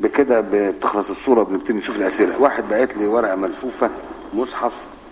بكده بتخلص الصورة بنبتدي نشوف الأسئلة واحد بعت لي ورقة ملفوفة مصحف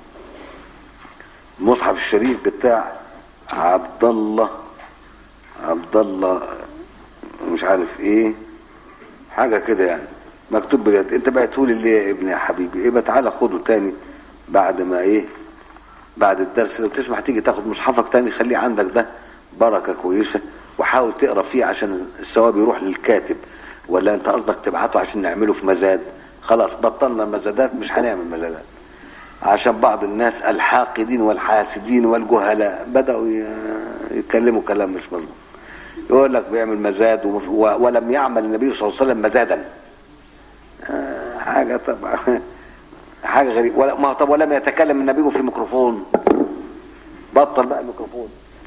المصحف الشريف بتاع عبد الله عبد الله مش عارف ايه حاجة كده يعني مكتوب بجد انت بعتهولي ليه يا ابني يا حبيبي ايه تعالى خده تاني بعد ما ايه بعد الدرس لو تسمح تيجي تاخد مصحفك تاني خليه عندك ده بركة كويسة وحاول تقرا فيه عشان الثواب يروح للكاتب ولا انت قصدك تبعته عشان نعمله في مزاد خلاص بطلنا مزادات مش هنعمل مزادات عشان بعض الناس الحاقدين والحاسدين والجهلاء بدأوا ي- يتكلموا كلام مش مظبوط يقول لك بيعمل مزاد ومف- و- ولم يعمل النبي صلى الله عليه وسلم مزادا آه، حاجة طبعا حاجة غريبة ولا ما طب ولم يتكلم النبي في ميكروفون بطل بقى الميكروفون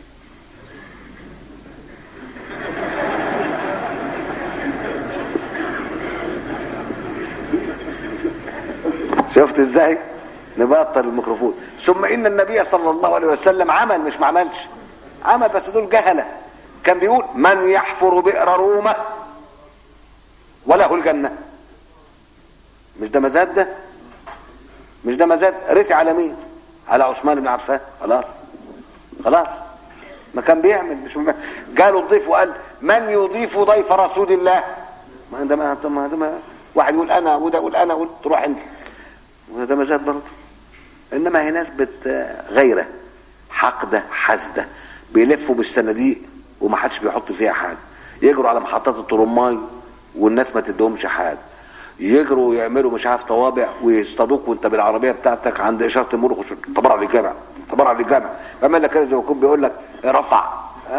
شفت ازاي نبطل الميكروفون ثم ان النبي صلى الله عليه وسلم عمل مش ما عملش عمل بس دول جهله كان بيقول من يحفر بئر رومه وله الجنه مش ده مزاد ده مش ده مزاد رسي على مين على عثمان بن عفان خلاص خلاص ما كان بيعمل مش م... جاله الضيف وقال من يضيف ضيف رسول الله ما ده ما ما ده ما واحد يقول انا وده يقول انا قلت تروح انت وده مزاد برضه انما هي ناس بت غيره حقده حاسده بيلفوا بالصناديق وما حدش بيحط فيها حاجه يجروا على محطات الطرماي والناس ما تدهمش حاجه يجروا يعملوا مش عارف طوابع ويصطادوك وانت بالعربيه بتاعتك عند اشاره المرور خش تبرع للجامع تبرع للجامع يعمل لك كده زي ما يكون بيقول لك رفع ها؟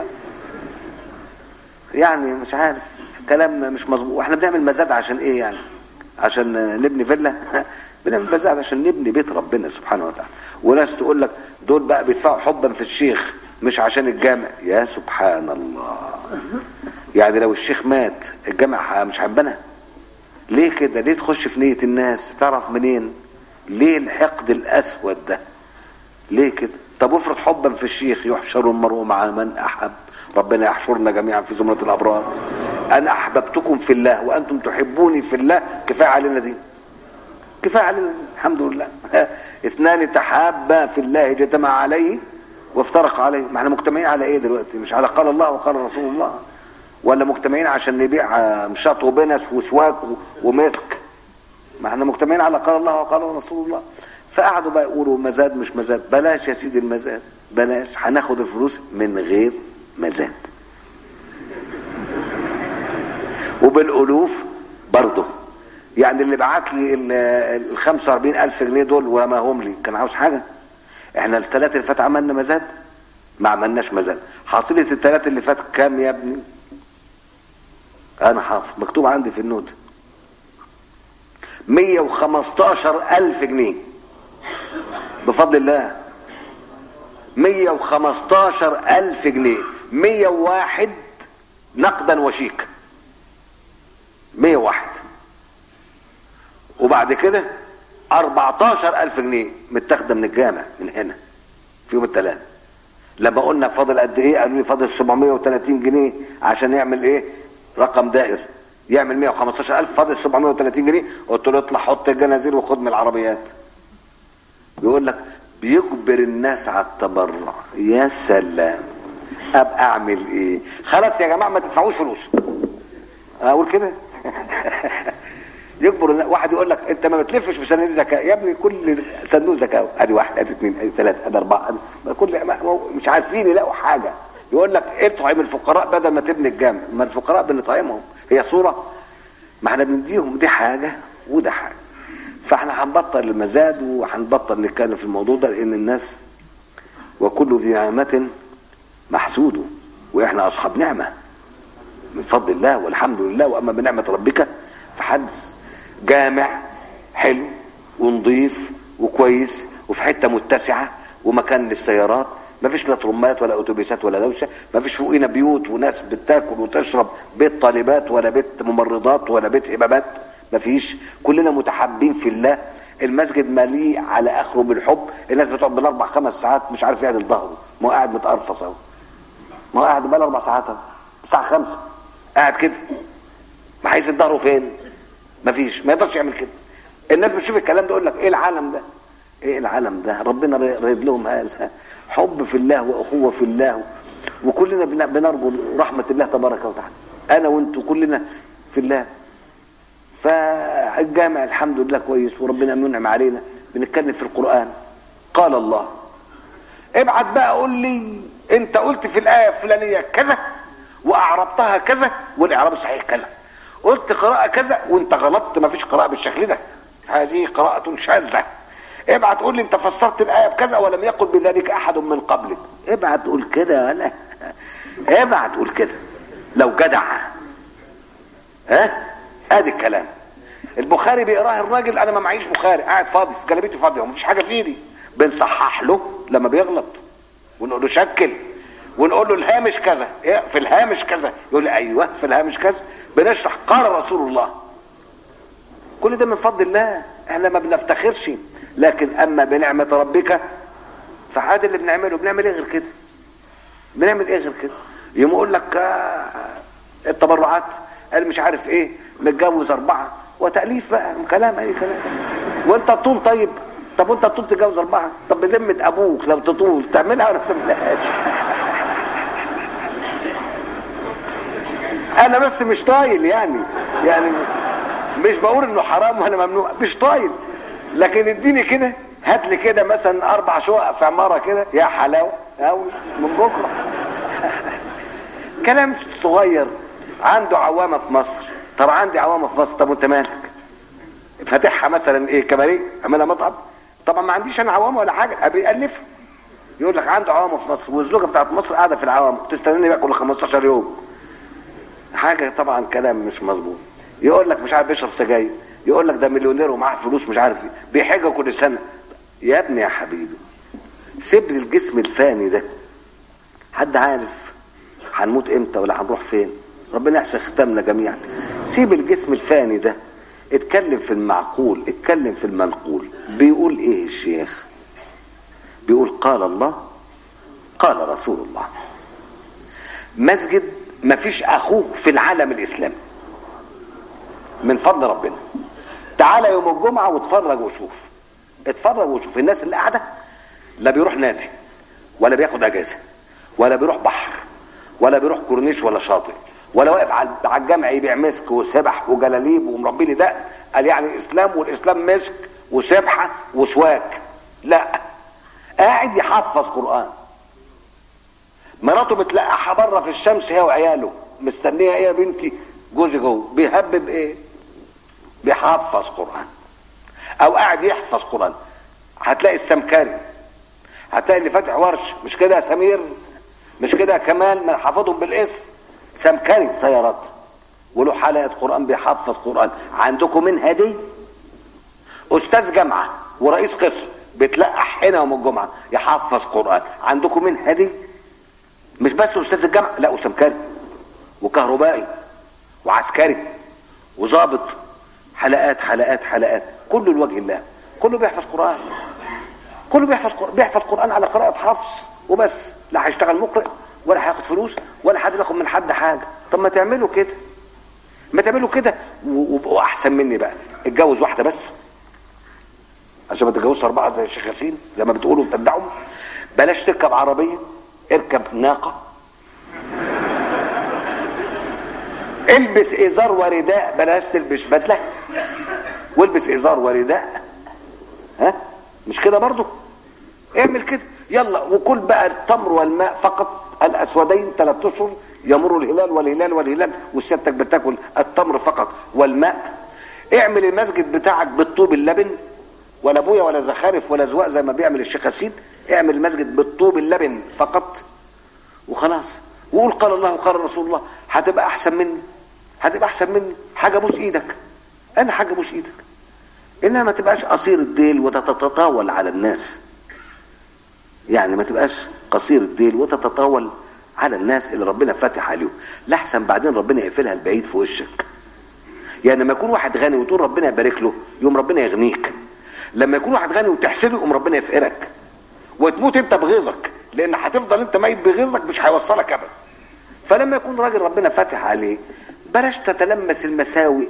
يعني مش عارف كلام مش مظبوط واحنا بنعمل مزاد عشان ايه يعني عشان نبني فيلا بنعمل مزاد عشان نبني بيت ربنا سبحانه وتعالى وناس تقول لك دول بقى بيدفعوا حبا في الشيخ مش عشان الجامع يا سبحان الله يعني لو الشيخ مات الجامع مش هينبنى ليه كده ليه تخش في نية الناس تعرف منين ليه الحقد الاسود ده ليه كده طب افرض حبا في الشيخ يحشر المرء مع من احب ربنا يحشرنا جميعا في زمرة الابرار انا احببتكم في الله وانتم تحبوني في الله كفايه علينا دي كفايه علينا الحمد لله اثنان تحابا في الله اجتمع عليه وافترق عليه ما احنا مجتمعين على ايه دلوقتي مش على قال الله وقال رسول الله ولا مجتمعين عشان نبيع آه، مشاط وبنس وسواك و- ومسك ما احنا مجتمعين على قال الله وقال رسول الله فقعدوا بقى يقولوا مزاد مش مزاد بلاش يا سيدي المزاد بلاش هناخد الفلوس من غير مزاد وبالالوف برضه يعني اللي بعت لي ال- ال 45 الف جنيه دول ورماهم لي كان عاوز حاجه احنا الثلاثه اللي فات عملنا مزاد ما عملناش مزاد حاصله الثلاثه اللي فات كام يا ابني انا حافظ مكتوب عندي في النوت 115 الف جنيه بفضل الله 115 الف جنيه 101 نقدا وشيك 101 وبعد كده 14 الف جنيه متاخده من الجامع من هنا في يوم الثلاث لما قلنا فاضل قد ايه قالوا لي فاضل 730 جنيه عشان يعمل ايه رقم دائر يعمل 115000 فاضل 730 جنيه قلت له اطلع حط الجنازير وخد من العربيات بيقول لك بيجبر الناس على التبرع يا سلام ابقى اعمل ايه خلاص يا جماعه ما تدفعوش فلوس اقول كده يجبر الناس- واحد يقول لك انت ما بتلفش بصناديق زكاه يا ابني كل صندوق زكاه ادي واحد ادي اثنين ادي ثلاثه ادي اربعه أدي كل ما- ما- مش عارفين يلاقوا حاجه يقول لك اطعم الفقراء بدل ما تبني الجامع ما الفقراء بنطعمهم هي صوره ما احنا بنديهم دي حاجه وده حاجه فاحنا هنبطل المزاد وهنبطل نتكلم في الموضوع ده لان الناس وكل ذي نعمه محسود واحنا اصحاب نعمه من فضل الله والحمد لله واما بنعمه ربك فحدث جامع حلو ونظيف وكويس وفي حته متسعه ومكان للسيارات ما فيش لا ترمات ولا اتوبيسات ولا دوشه ما فيش فوقينا بيوت وناس بتاكل وتشرب بيت طالبات ولا بيت ممرضات ولا بيت هبابات ما فيش كلنا متحابين في الله المسجد مليء على اخره بالحب الناس بتقعد بالاربع خمس ساعات مش عارف يعدل ظهره ما هو قاعد متقرفص اهو ما هو قاعد بقى اربع ساعات اهو الساعه خمسة قاعد كده ما هيسد ظهره فين مفيش ما يقدرش يعمل كده الناس بتشوف الكلام ده يقول لك ايه العالم ده ايه العالم ده ربنا رايد لهم هذا حب في الله واخوه في الله وكلنا بن- بنرجو رحمه الله تبارك وتعالى انا وانتوا كلنا في الله فالجامع الحمد لله كويس وربنا منعم علينا بنتكلم في القران قال الله ابعت بقى قول لي انت قلت في الايه الفلانيه كذا واعربتها كذا والاعراب الصحيح كذا قلت قراءه كذا وانت غلطت ما فيش قراءه بالشكل ده هذه قراءه شاذه ابعت قول لي انت فسرت الايه بكذا ولم يقل بذلك احد من قبلك ابعت قول كده ولا ابعت قول كده لو جدع ها ادي الكلام البخاري بيقراه الراجل انا ما معيش بخاري قاعد فاضي في جلابيتي فاضيه ومفيش حاجه في ايدي بنصحح له لما بيغلط ونقول له شكل ونقول له الهامش كذا إيه في الهامش كذا يقول لي ايوه في الهامش كذا بنشرح قال رسول الله كل ده من فضل الله احنا ما بنفتخرش لكن اما بنعمه ربك فهذا اللي بنعمله بنعمل ايه غير كده بنعمل ايه غير كده يوم يقول لك آه، التبرعات قال مش عارف ايه متجوز اربعه وتاليف بقى كلام اي كلام وانت تطول طيب طب وانت تطول تتجوز اربعه طب بذمه ابوك لو تطول تعملها ولا ما تعملهاش انا بس مش طايل يعني يعني مش بقول انه حرام ولا ممنوع مش طايل لكن اديني كده هات لي كده مثلا اربع شقق في عماره كده يا حلاوه او من بكره كلام صغير عنده عوامه في مصر طب عندي عوامه في مصر طب وانت مالك فاتحها مثلا ايه كباريه عاملها مطعم طبعا ما عنديش انا عوامه ولا حاجه ابي الف يقول لك عنده عوامه في مصر والزوجه بتاعت مصر قاعده في العوامه تستناني بقى كل 15 يوم حاجه طبعا كلام مش مظبوط يقول لك مش عارف بيشرب سجاير يقول لك ده مليونير ومعاه فلوس مش عارف ايه بيحج كل سنه يا ابني يا حبيبي سيب لي الجسم الفاني ده حد عارف هنموت امتى ولا هنروح فين ربنا يحسن ختامنا جميعا سيب الجسم الفاني ده اتكلم في المعقول اتكلم في المنقول بيقول ايه الشيخ بيقول قال الله قال رسول الله مسجد مفيش اخوه في العالم الاسلامي من فضل ربنا تعالى يوم الجمعة واتفرج وشوف اتفرج وشوف الناس اللي قاعدة لا بيروح نادي ولا بياخد اجازة ولا بيروح بحر ولا بيروح كورنيش ولا شاطئ ولا واقف على على الجامع يبيع مسك وسبح وجلاليب ومربي لي ده قال يعني اسلام والاسلام مسك وسبحه وسواك لا قاعد يحفظ قران مراته بتلقحها بره في الشمس هي وعياله مستنيه ايه يا بنتي جوزي جوه بيهبب ايه بيحفظ قران او قاعد يحفظ قران هتلاقي السمكري هتلاقي اللي فاتح ورش مش كده يا سمير مش كده يا كمال ما حافظهم بالاسم سمكري سيارات وله حلقه قران بيحفظ قران عندكم من هدي استاذ جامعه ورئيس قسم بتلقح هنا يوم الجمعه يحفظ قران عندكم من هدي مش بس استاذ الجامعه لا وسمكري وكهربائي وعسكري وظابط حلقات حلقات حلقات كله لوجه الله كله بيحفظ قران كله بيحفظ قرآن بيحفظ قرآن على قراءة حفظ وبس لا هيشتغل مقرئ ولا هياخد فلوس ولا حد بياخد من حد حاجة طب ما تعملوا كده ما تعملوا كده و- وابقوا أحسن مني بقى اتجوز واحدة بس عشان ما تتجوزش أربعة زي الشيخ ياسين زي ما بتقولوا بتدعوا بلاش تركب عربية اركب ناقة البس إزار ورداء بلاش تلبس بدلة والبس إزار ورداء ها مش كده برضو اعمل كده يلا وكل بقى التمر والماء فقط الاسودين ثلاث اشهر يمر الهلال والهلال والهلال وسيادتك بتاكل التمر فقط والماء اعمل المسجد بتاعك بالطوب اللبن ولا ابويا ولا زخارف ولا زواق زي ما بيعمل الشيخ ياسين اعمل المسجد بالطوب اللبن فقط وخلاص وقول قال الله وقال رسول الله هتبقى احسن مني هتبقى احسن مني حاجه بوس ايدك انا حاجه بوس ايدك انها ما تبقاش قصير الديل وتتطاول على الناس يعني ما تبقاش قصير الديل وتتطاول على الناس اللي ربنا فاتح عليهم لحسن بعدين ربنا يقفلها البعيد في وشك يعني لما يكون واحد غني وتقول ربنا يبارك له يوم ربنا يغنيك لما يكون واحد غني وتحسده يقوم ربنا يفقرك وتموت انت بغيظك لان هتفضل انت ميت بغيظك مش هيوصلك ابدا فلما يكون راجل ربنا فاتح عليه بلاش تتلمس المساوئ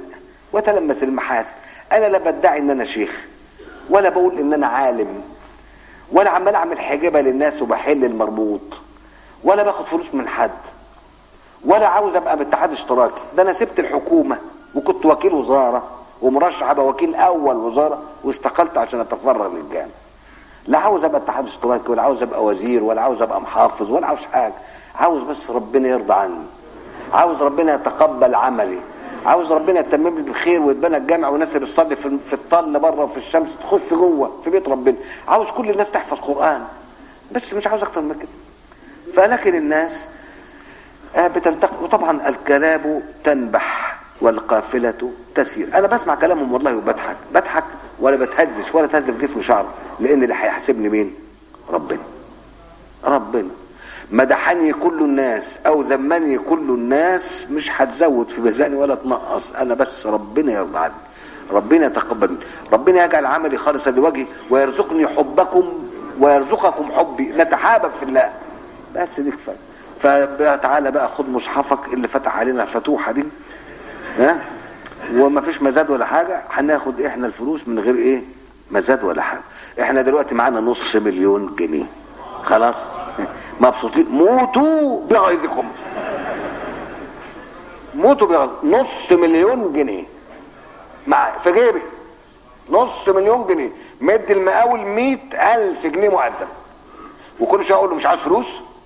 وتلمس المحاسن انا لا بدعي ان انا شيخ ولا بقول ان انا عالم ولا عمال اعمل حجابه للناس وبحل المربوط ولا باخد فلوس من حد ولا عاوز ابقى باتحاد اشتراكي ده انا سبت الحكومه وكنت وكيل وزاره ومرشح ابقى وكيل اول وزاره واستقلت عشان اتفرغ للجامعه لا عاوز ابقى اتحاد اشتراكي ولا عاوز ابقى وزير ولا عاوز ابقى محافظ ولا عاوز حاجه عاوز بس ربنا يرضى عني عاوز ربنا يتقبل عملي عاوز ربنا يتمم لي بالخير ويتبنى الجامع والناس اللي بتصلي في في الطل بره وفي الشمس تخش جوه في بيت ربنا عاوز كل الناس تحفظ قران بس مش عاوز اكتر من كده فلكن الناس آه بتلتقي وطبعا الكلاب تنبح والقافلة تسير أنا بسمع كلامهم والله وبضحك بضحك ولا بتهزش ولا تهز في جسمي شعر لأن اللي هيحاسبني مين؟ ربنا ربنا مدحني كل الناس أو ذمني كل الناس مش هتزود في ميزاني ولا تنقص أنا بس ربنا يرضى عني ربنا يتقبل مني ربنا يجعل عملي خالصا لوجهه ويرزقني حبكم ويرزقكم حبي نتحابب في الله بس دي كفايه فتعالى بقى خد مصحفك اللي فتح علينا الفتوحه دي ها وما فيش مزاد ولا حاجه هناخد احنا الفلوس من غير ايه مزاد ولا حاجه احنا دلوقتي معانا نص مليون جنيه خلاص مبسوطين موتوا بغيظكم موتوا بغيظ نص مليون جنيه مع في جيبي نص مليون جنيه مدي المقاول مئة ألف جنيه مقدم وكل شويه اقول له مش عاوز فلوس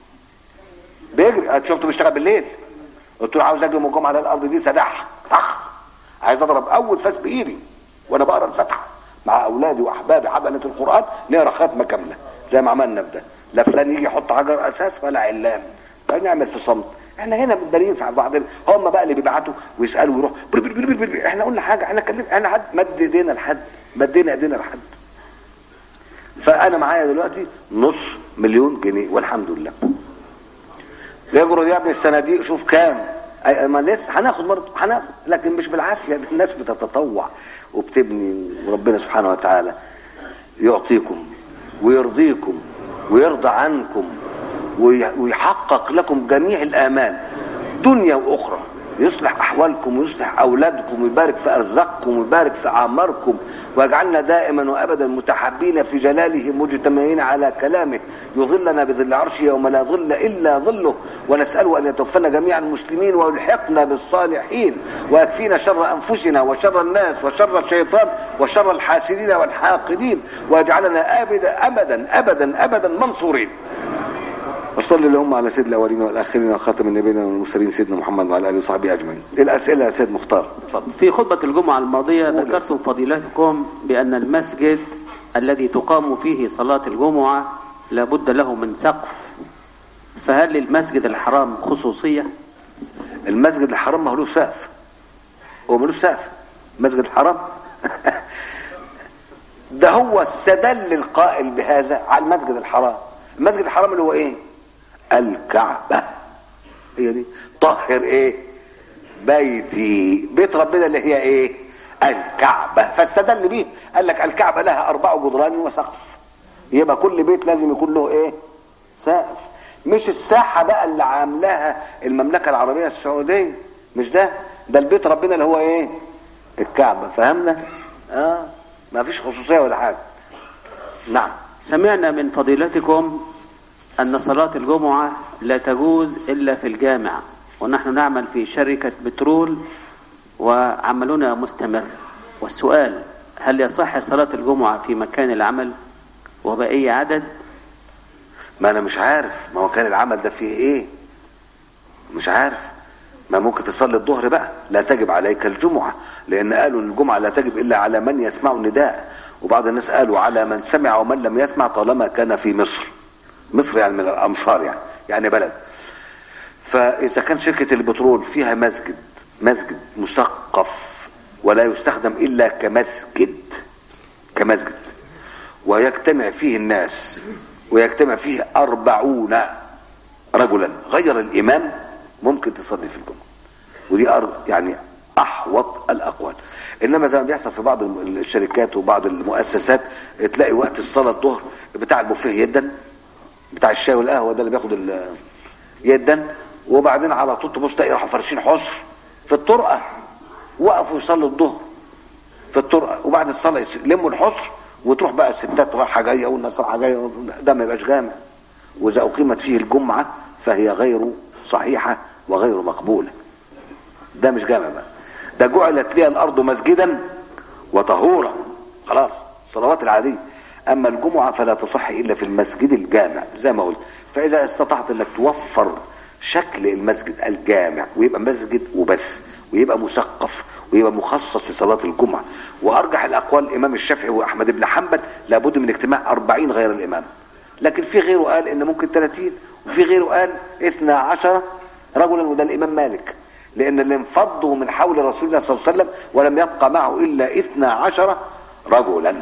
بيجري شفته بيشتغل بالليل قلت له عاوز اجي يوم الجمعه على الارض دي سداح طخ عايز اضرب اول فاس بايدي وانا بقرا الفتحه مع اولادي واحبابي حمله القران نقرا ختمه كامله زي ما عملنا في ده لا فلان يجي يحط حجر اساس ولا علام نعمل في صمت احنا هنا متدارين في بعضنا هم بقى اللي بيبعتوا ويسالوا ويروحوا بر بر بر بر بر. احنا قلنا حاجه احنا كلم احنا حد مد ايدينا لحد مدينا ايدينا لحد فانا معايا دلوقتي نص مليون جنيه والحمد لله يجروا يا ابني الصناديق شوف كام ما لسه هناخد برضه هناخد لكن مش بالعافيه الناس بتتطوع وبتبني وربنا سبحانه وتعالى يعطيكم ويرضيكم ويرضى عنكم ويحقق لكم جميع الآمال دنيا وأخرى يصلح أحوالكم ويصلح أولادكم ويبارك في أرزاقكم ويبارك في أعماركم ويجعلنا دائما وأبدا متحبين في جلاله مجتمعين على كلامه يظلنا بظل عرشه يوم لا ظل إلا ظله ونسأله أن يتوفنا جميعا مسلمين ويلحقنا بالصالحين ويكفينا شر أنفسنا وشر الناس وشر الشيطان وشر الحاسدين والحاقدين ويجعلنا أبدا أبدا أبدا أبدا منصورين وصلي اللهم على سيد الاولين والاخرين وخاتم النبيين والمرسلين سيدنا محمد وعلى اله وصحبه اجمعين. الاسئله يا سيد مختار اتفضل. في خطبة الجمعة الماضية ذكرتم فضيلتكم بأن المسجد الذي تقام فيه صلاة الجمعة لابد له من سقف فهل للمسجد الحرام خصوصية؟ المسجد الحرام ملوش سقف. هو ملوش سقف. المسجد الحرام ده هو استدل القائل بهذا على المسجد الحرام. المسجد الحرام اللي هو ايه؟ الكعبة هي دي طهر ايه بيتي بيت ربنا اللي هي ايه الكعبة فاستدل بيه قال لك الكعبة لها أربع جدران وسقف يبقى كل بيت لازم يكون له ايه سقف مش الساحة بقى اللي عاملاها المملكة العربية السعودية مش ده ده البيت ربنا اللي هو ايه الكعبة فهمنا اه ما فيش خصوصية ولا حاجة نعم سمعنا من فضيلتكم أن صلاة الجمعة لا تجوز إلا في الجامع ونحن نعمل في شركة بترول وعملنا مستمر والسؤال هل يصح صلاة الجمعة في مكان العمل وبأي عدد ما انا مش عارف ما هو كان العمل ده فيه ايه مش عارف ما ممكن تصلي الظهر بقى لا تجب عليك الجمعة لان قالوا ان الجمعة لا تجب الا على من يسمع النداء وبعض الناس قالوا على من سمع ومن لم يسمع طالما كان في مصر مصر يعني من الامصار يعني يعني بلد فاذا كان شركة البترول فيها مسجد مسجد مثقف ولا يستخدم الا كمسجد كمسجد ويجتمع فيه الناس ويجتمع فيه أربعون رجلا غير الإمام ممكن تصلي في الجمعة ودي أر... يعني أحوط الأقوال إنما زي ما بيحصل في بعض الشركات وبعض المؤسسات تلاقي وقت الصلاة الظهر بتاع البوفيه يدا بتاع الشاي والقهوة ده اللي بياخد ال... يدا وبعدين على طول تبص تلاقي راحوا فارشين حصر في الطرقة وقفوا يصلوا الظهر في الطرقه وبعد الصلاه يس- يلموا الحصر وتروح بقى الستات رايحه جايه والناس رايحه جايه ده ما يبقاش جامع واذا اقيمت فيه الجمعه فهي غير صحيحه وغير مقبوله ده مش جامع بقى ده جعلت لي الارض مسجدا وطهورا خلاص الصلوات العاديه اما الجمعه فلا تصح الا في المسجد الجامع زي ما قلت فاذا استطعت انك توفر شكل المسجد الجامع ويبقى مسجد وبس ويبقى مثقف ويبقى مخصص لصلاه الجمعه وارجح الاقوال الامام الشافعي واحمد بن حنبل لابد من اجتماع أربعين غير الامام لكن في غيره قال ان ممكن 30 وفي غيره قال 12 رجلا وده الامام مالك لان اللي انفضوا من حول رسول الله صلى الله عليه وسلم ولم يبقى معه الا 12 رجلا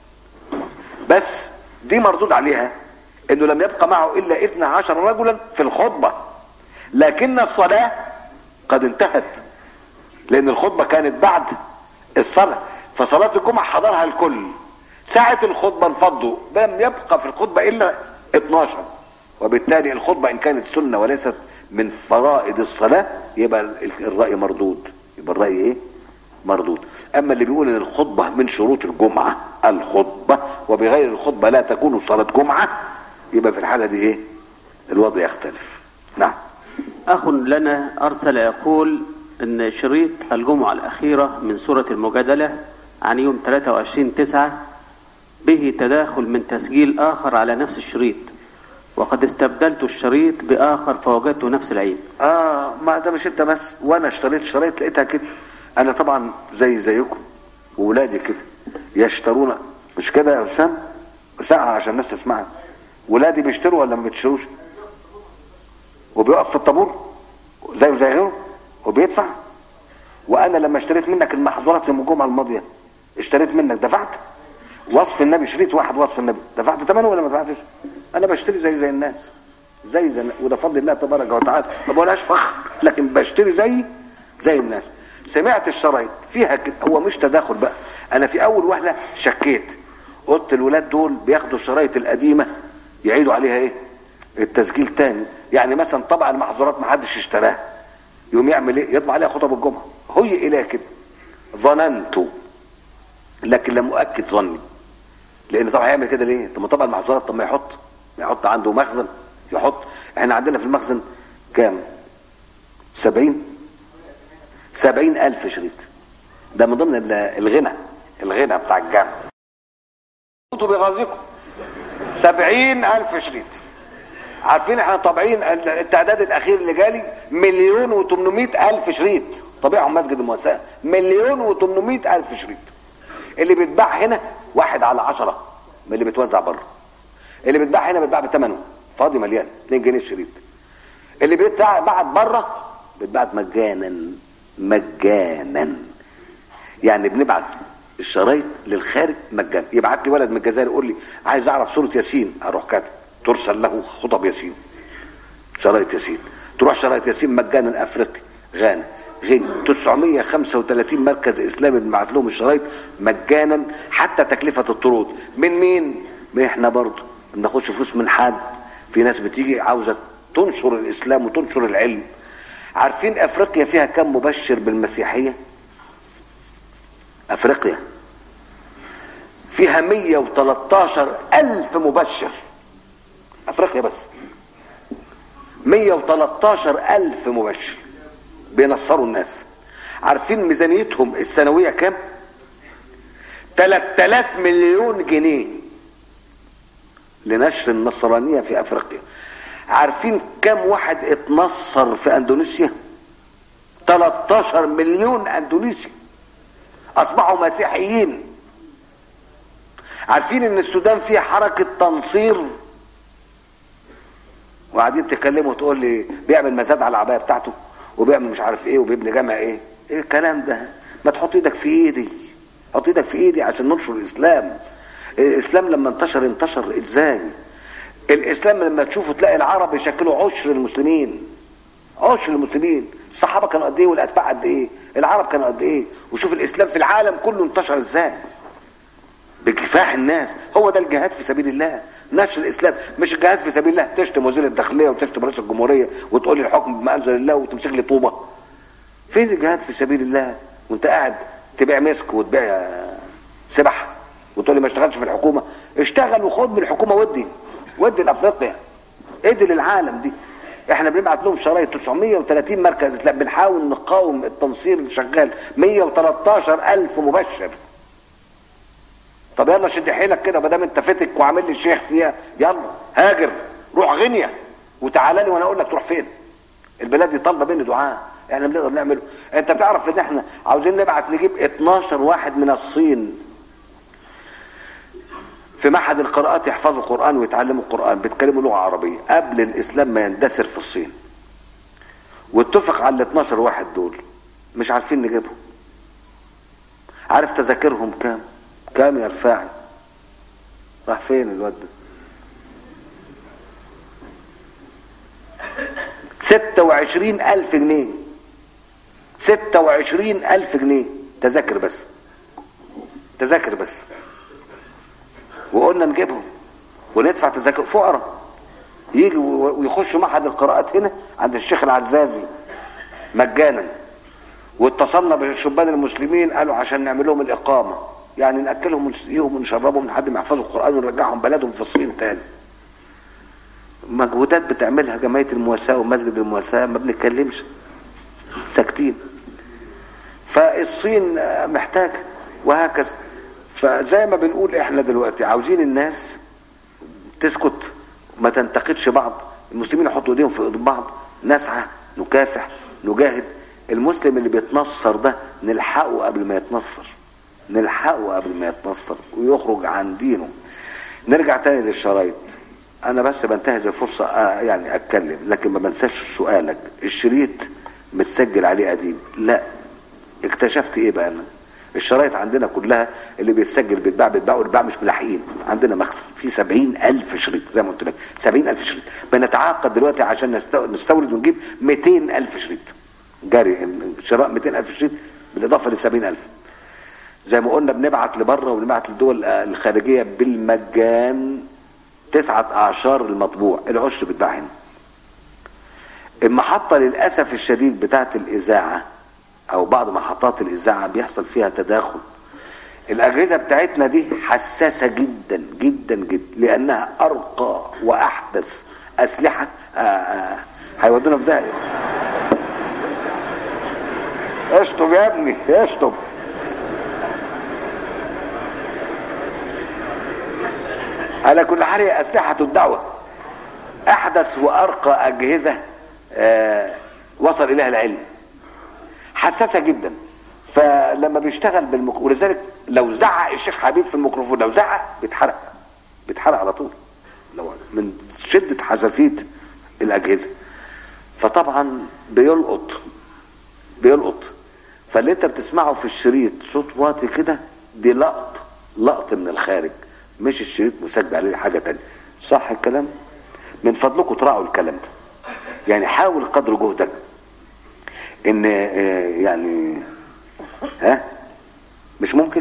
بس دي مردود عليها انه لم يبقى معه الا 12 رجلا في الخطبه لكن الصلاه قد انتهت لان الخطبه كانت بعد الصلاه فصلاه الجمعه حضرها الكل ساعه الخطبه انفضوا لم يبقى في الخطبه الا 12 وبالتالي الخطبه ان كانت سنه وليست من فرائض الصلاه يبقى ال- الراي مردود يبقى الراي ايه مردود اما اللي بيقول ان الخطبه من شروط الجمعه الخطبه وبغير الخطبه لا تكون صلاه جمعه يبقى في الحاله دي ايه الوضع يختلف نعم أخ لنا أرسل يقول أن شريط الجمعة الأخيرة من سورة المجادلة عن يوم 23 تسعة به تداخل من تسجيل آخر على نفس الشريط وقد استبدلت الشريط بآخر فوجدت نفس العيب اه ما ده مش انت بس وانا اشتريت شرايط لقيتها كده انا طبعا زي زيكم وولادي كده يشترون مش كده يا اسام ساعة عشان الناس تسمعها ولادي بيشتروا ولا ما بيشتروش وبيقف في الطابور زيه زي غيره وبيدفع وانا لما اشتريت منك المحظورات يوم الجمعه الماضيه اشتريت منك دفعت وصف النبي شريط واحد وصف النبي دفعت ثمنه ولا ما دفعتش انا بشتري زي زي الناس زي زي وده فضل الله تبارك وتعالى ما بقولهاش فخر لكن بشتري زي زي الناس سمعت الشرايط فيها كده هو مش تداخل بقى انا في اول وهله شكيت قلت الولاد دول بياخدوا الشرايط القديمه يعيدوا عليها ايه التسجيل تاني يعني مثلا طبعا المحظورات ما حدش اشتراها يقوم يعمل ايه يطبع عليها خطب الجمعه هي اليها كده ظننت لكن لم اؤكد ظني لان طبعا هيعمل كده ليه طب ما طبعا المحظورات طب ما يحط يحط عنده مخزن يحط احنا عندنا في المخزن كام سبعين سبعين الف شريط ده من ضمن ال- الغنى الغنى بتاع الجامع انتوا بغازكم سبعين الف شريط عارفين احنا طابعين التعداد الاخير اللي جالي مليون وتمنمائة الف شريط طبيعهم مسجد المؤسسة مليون وتمنمائة الف شريط اللي بيتباع هنا واحد على عشرة من اللي بيتوزع بره اللي بيتباع هنا بيتباع بثمنه فاضي مليان 2 جنيه الشريط اللي بيتباع بعد بره بيتباع مجانا مجانا يعني بنبعت الشرايط للخارج مجانا يبعت لي ولد من الجزائر يقول لي عايز اعرف سوره ياسين اروح كاتب ترسل له خطب ياسين شرايط ياسين تروح شرايط ياسين مجانا افريقي غانا غيني 935 مركز اسلامي بنبعت لهم الشرايط مجانا حتى تكلفه الطرود من مين؟ من احنا برضه ما بناخدش فلوس من حد في ناس بتيجي عاوزه تنشر الاسلام وتنشر العلم عارفين افريقيا فيها كم مبشر بالمسيحيه؟ افريقيا فيها 113 ألف مبشر أفريقيا بس 113 ألف مبشر بينصروا الناس عارفين ميزانيتهم السنوية كام 3000 مليون جنيه لنشر النصرانية في أفريقيا عارفين كم واحد اتنصر في أندونيسيا 13 مليون أندونيسي أصبحوا مسيحيين عارفين ان السودان فيها حركة تنصير وقاعدين تكلموا تقول لي بيعمل مزاد على العباية بتاعته وبيعمل مش عارف ايه وبيبني جامع ايه ايه الكلام ده ما تحط ايدك في ايدي حط ايدك في ايدي عشان ننشر الاسلام الاسلام لما انتشر انتشر ازاي الاسلام لما تشوفه تلاقي العرب يشكلوا عشر المسلمين عشر المسلمين الصحابه كانوا قد ايه والاتباع قد ايه العرب كانوا قد ايه وشوف الاسلام في العالم كله انتشر ازاي بكفاح الناس هو ده الجهاد في سبيل الله نشر الاسلام مش الجهاد في سبيل الله تشتم وزير الداخليه وتشتم رئيس الجمهوريه وتقول لي الحكم بما انزل الله وتمسك لي طوبه فين الجهاد في سبيل الله وانت قاعد تبيع مسك وتبيع آه، سبح وتقول لي ما اشتغلش في الحكومه اشتغل وخد من الحكومه ودي ودي لافريقيا ادي للعالم دي احنا بنبعت لهم شرايط 930 مركز اسلام بنحاول نقاوم التنصير اللي شغال 113 الف مبشر طب يلا شد حيلك كده ما دام انت فتك وعامل لي الشيخ فيها يلا هاجر روح غينيا وتعالى لي وانا اقول لك تروح فين البلاد دي طالبه مني دعاء احنا بنقدر نعمله انت بتعرف ان احنا عاوزين نبعت نجيب 12 واحد من الصين في معهد القراءات يحفظوا القرآن ويتعلموا القرآن بيتكلموا لغة عربية قبل الإسلام ما يندثر في الصين واتفق على ال 12 واحد دول مش عارفين نجيبهم عارف تذاكرهم كام كام يا رفاعي راح فين الواد ده ستة وعشرين ألف جنيه ستة وعشرين ألف جنيه تذاكر بس تذاكر بس وقلنا نجيبهم وندفع تذاكر فقراء يجوا ويخشوا معهد القراءات هنا عند الشيخ العزازي مجانا واتصلنا بالشبان المسلمين قالوا عشان نعمل لهم الاقامه يعني ناكلهم ونسقيهم ونشربهم لحد ما يحفظوا القران ونرجعهم بلدهم في الصين تاني مجهودات بتعملها جمعيه المواساه ومسجد المواساه ما بنتكلمش ساكتين فالصين محتاجه وهكذا فزي ما بنقول احنا دلوقتي عاوزين الناس تسكت ما تنتقدش بعض المسلمين يحطوا ايديهم في ايد بعض نسعى نكافح نجاهد المسلم اللي بيتنصر ده نلحقه قبل ما يتنصر نلحقه قبل ما يتنصر ويخرج عن دينه نرجع تاني للشرايط انا بس بنتهز الفرصة آه يعني اتكلم لكن ما بنساش سؤالك الشريط متسجل عليه قديم لا اكتشفت ايه بقى انا الشرايط عندنا كلها اللي بيتسجل بيتباع بيتباع وبيتباع مش ملاحقين عندنا مخزن في سبعين ألف شريط زي ما قلت لك سبعين ألف شريط بنتعاقد دلوقتي عشان نستورد ونجيب 200 ألف شريط جاري شراء 200 ألف شريط بالإضافة ل 70 ألف زي ما قلنا بنبعت لبره وبنبعت للدول الخارجية بالمجان تسعة أعشار المطبوع العشر بيتباع هنا المحطة للأسف الشديد بتاعت الإذاعة او بعض محطات الاذاعه بيحصل فيها تداخل الاجهزه بتاعتنا دي حساسه جدا جدا جدا لانها ارقى واحدث اسلحه هيودونا في داهيه اشطب يا ابني اشطب على كل حال هي اسلحه الدعوه احدث وارقى اجهزه آه وصل اليها العلم حساسه جدا فلما بيشتغل بالمك... ولذلك لو زعق الشيخ حبيب في الميكروفون لو زعق بيتحرق بيتحرق على طول لو من شده حساسيه الاجهزه فطبعا بيلقط بيلقط فاللي انت بتسمعه في الشريط صوت واطي كده دي لقط لقط من الخارج مش الشريط مسجل عليه حاجه تانية صح الكلام من فضلكم تراعوا الكلام ده يعني حاول قدر جهدك ان يعني ها مش ممكن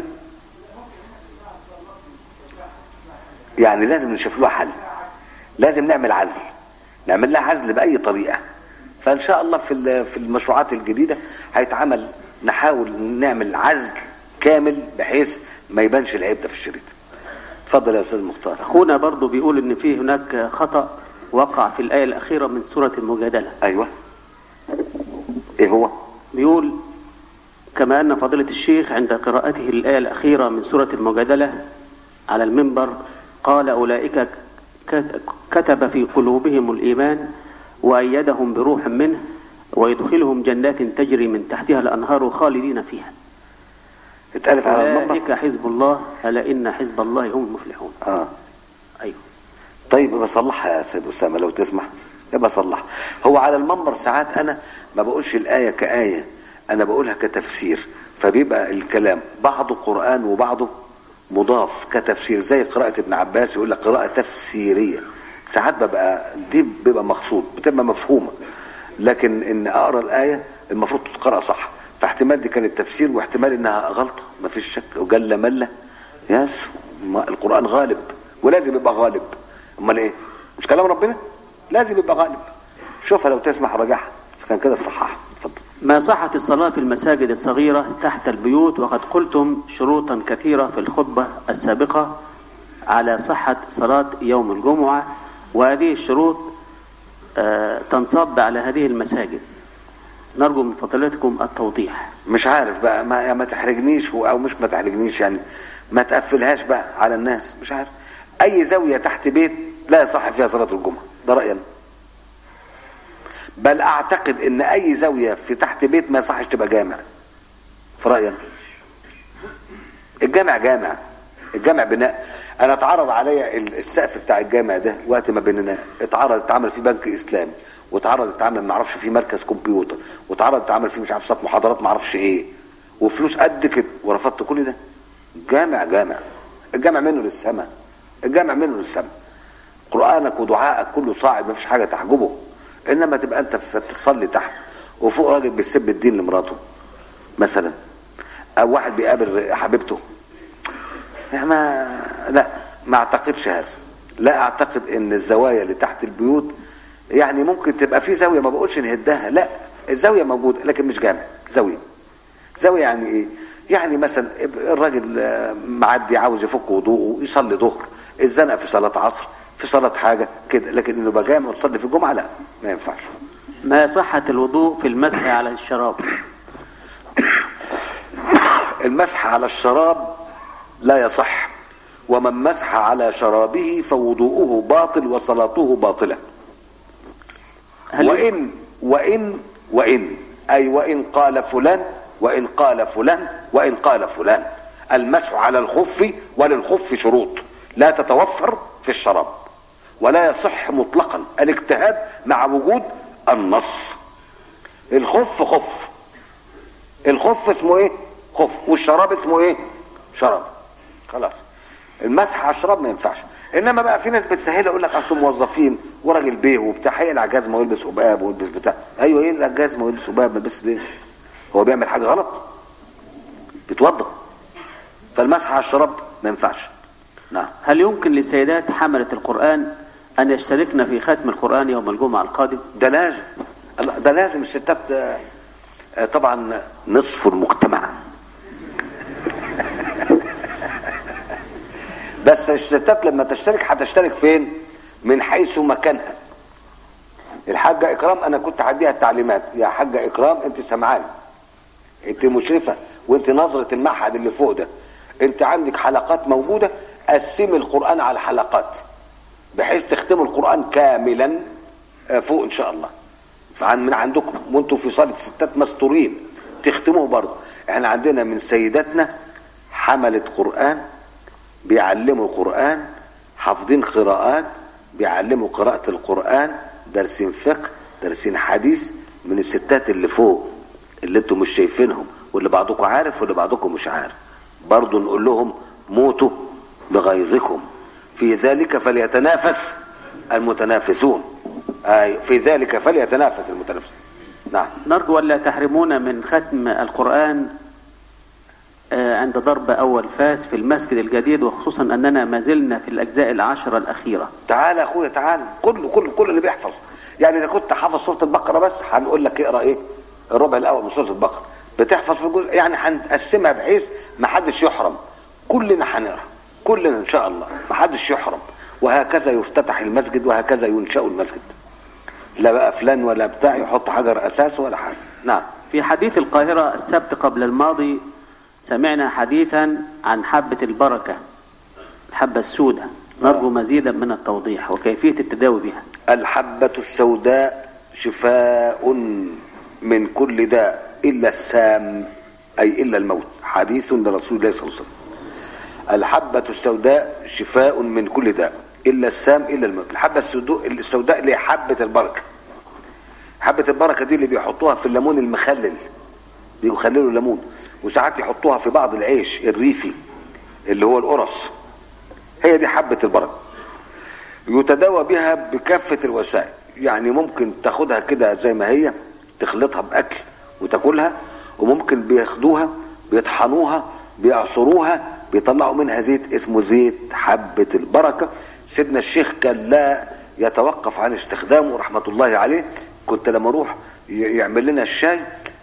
يعني لازم نشوف له حل لازم نعمل عزل نعمل لها عزل باي طريقه فان شاء الله في في المشروعات الجديده هيتعمل نحاول نعمل عزل كامل بحيث ما يبانش العيب ده في الشريط اتفضل يا استاذ مختار اخونا برضو بيقول ان في هناك خطأ وقع في الآية الأخيرة من سورة المجادلة ايوه ايه هو بيقول كما أن فضيلة الشيخ عند قراءته الآية الأخيرة من سورة المجادلة على المنبر قال أولئك كتب في قلوبهم الإيمان وأيدهم بروح منه ويدخلهم جنات تجري من تحتها الأنهار خالدين فيها اتقالت على المنبر أولئك حزب الله ألا إن حزب الله هم المفلحون اه أيوه طيب يبقى صلحها يا سيد اسامه لو تسمح يبقى صلحها هو على المنبر ساعات انا ما بقولش الايه كايه انا بقولها كتفسير فبيبقى الكلام بعضه قران وبعضه مضاف كتفسير زي قراءه ابن عباس يقول لك قراءه تفسيريه ساعات ببقى دي بيبقى مقصود بتبقى مفهومه لكن ان اقرا الايه المفروض تتقرا صح فاحتمال دي كانت تفسير واحتمال انها غلطه ما فيش شك وجل مله يس ما القران غالب ولازم يبقى غالب امال ايه مش كلام ربنا لازم يبقى غالب شوفها لو تسمح راجعها كان كده صححها اتفضل ما صحت الصلاة في المساجد الصغيرة تحت البيوت وقد قلتم شروطا كثيرة في الخطبة السابقة على صحة صلاة يوم الجمعة وهذه الشروط آه، تنصب على هذه المساجد نرجو من فضيلتكم التوضيح مش عارف بقى ما, ما تحرجنيش و- او مش ما تحرجنيش يعني ما تقفلهاش بقى على الناس مش عارف اي زاويه تحت بيت لا يصح فيها صلاه الجمعه ده رايي أنا. بل اعتقد ان اي زاويه في تحت بيت ما يصحش تبقى جامع في رايي أنا. الجامع جامع الجامع بناء انا اتعرض عليا ال- السقف بتاع الجامع ده وقت ما بيننا اتعرض اتعمل فيه بنك اسلامي واتعرض اتعمل ما اعرفش فيه مركز كمبيوتر واتعرض اتعمل فيه مش عارف صف محاضرات ما اعرفش ايه وفلوس قد كده ورفضت كل ده جامع جامع الجامع منه للسماء الجامع منه للسماء قرانك ودعائك كله صاعد ما فيش حاجه تحجبه انما تبقى انت في- تصلي تحت وفوق راجل بيسب الدين لمراته مثلا او واحد بيقابل حبيبته يعني ما لا ما اعتقدش هذا لا اعتقد ان الزوايا اللي تحت البيوت يعني ممكن تبقى في زاويه ما بقولش نهدها لا الزاويه موجوده لكن مش جامع زاويه زاويه يعني ايه يعني مثلا الراجل آه، معدي عاوز يفك وضوءه يصلي ظهر الزنقه في صلاه عصر في صلاه حاجه كده لكن انه يبقى جامع وتصلي في الجمعه لا ما ينفعش ما صحة الوضوء في المسح على الشراب المسح على الشراب لا يصح ومن مسح على شرابه فوضوءه باطل وصلاته باطله هل وإن وإن وإن أي وإن قال فلان وإن قال فلان وإن قال فلان المسح على الخف وللخف شروط لا تتوفر في الشراب ولا يصح مطلقا الاجتهاد مع وجود النص الخف خف الخف اسمه ايه خف والشراب اسمه ايه شراب خلاص المسح على الشراب ما ينفعش انما بقى في ناس بتسهلها يقول لك اصل موظفين وراجل بيه وبتاع هيقلع جزمه ويلبس قباب ويلبس بتاع ايوه يقلع جزمه ويلبس قباب ما يلبسش ليه هو بيعمل حاجه غلط بيتوضا فالمسح على الشراب ما ينفعش نعم هل يمكن للسيدات حملة القرآن أن يشتركن في ختم القرآن يوم الجمعة القادم ده لازم لا، ده لازم الستات آه، آه، طبعا نصف المجتمع بس الستات لما تشترك هتشترك فين من حيث مكانها الحاجة إكرام أنا كنت هديها التعليمات يا حاجة إكرام أنت سمعاني أنت مشرفة وأنت نظرة المعهد اللي فوق ده أنت عندك حلقات موجودة قسمي القرآن على حلقات بحيث تختموا القرآن كاملا آه، فوق إن شاء الله فعن من عندكم وانتوا في صالة ستات مستورين تختموه برضه احنا عندنا من سيداتنا حملة قرآن بيعلموا القرآن حافظين قراءات بيعلموا قراءة القرآن دارسين فقه دارسين حديث من الستات اللي فوق اللي انتم مش شايفينهم واللي بعضكم عارف واللي بعضكم مش عارف برضه نقول لهم موتوا بغيظكم في ذلك فليتنافس المتنافسون أي في ذلك فليتنافس المتنافسون نعم نرجو ألا تحرمونا من ختم القرآن آه، عند ضرب أول فاس في المسجد الجديد وخصوصا أننا ما زلنا في الأجزاء العشرة الأخيرة تعالى يا اخويا تعالى كله كله كل اللي بيحفظ يعني اذا كنت حافظ سوره البقره بس هنقول لك اقرا ايه الربع الاول من سوره البقره بتحفظ في جزء يعني هنقسمها بحيث ما حدش يحرم كلنا هنقرا كلنا ان شاء الله ما حدش يحرم وهكذا يفتتح المسجد وهكذا ينشا المسجد لا بقى فلان ولا بتاع يحط حجر اساس ولا حاجه نعم في حديث القاهرة السبت قبل الماضي سمعنا حديثا عن حبة البركة الحبة السوداء نرجو مزيدا من التوضيح وكيفية التداوي بها الحبة السوداء شفاء من كل داء إلا السام أي إلا الموت حديث لرسول الله صلى الله عليه وسلم الحبة السوداء شفاء من كل داء إلا السام إلا الموت الحبة السوداء السوداء اللي هي حبة البركة حبة البركة دي اللي بيحطوها في الليمون المخلل بيخللوا الليمون وساعات يحطوها في بعض العيش الريفي اللي هو القرص هي دي حبة البركة يتداوى بها بكافة الوسائل يعني ممكن تاخدها كده زي ما هي تخلطها بأكل وتاكلها وممكن بياخدوها بيطحنوها بيعصروها بيطلعوا منها زيت اسمه زيت حبة البركة سيدنا الشيخ كان لا يتوقف عن استخدامه رحمة الله عليه كنت لما اروح ي- يعمل لنا الشاي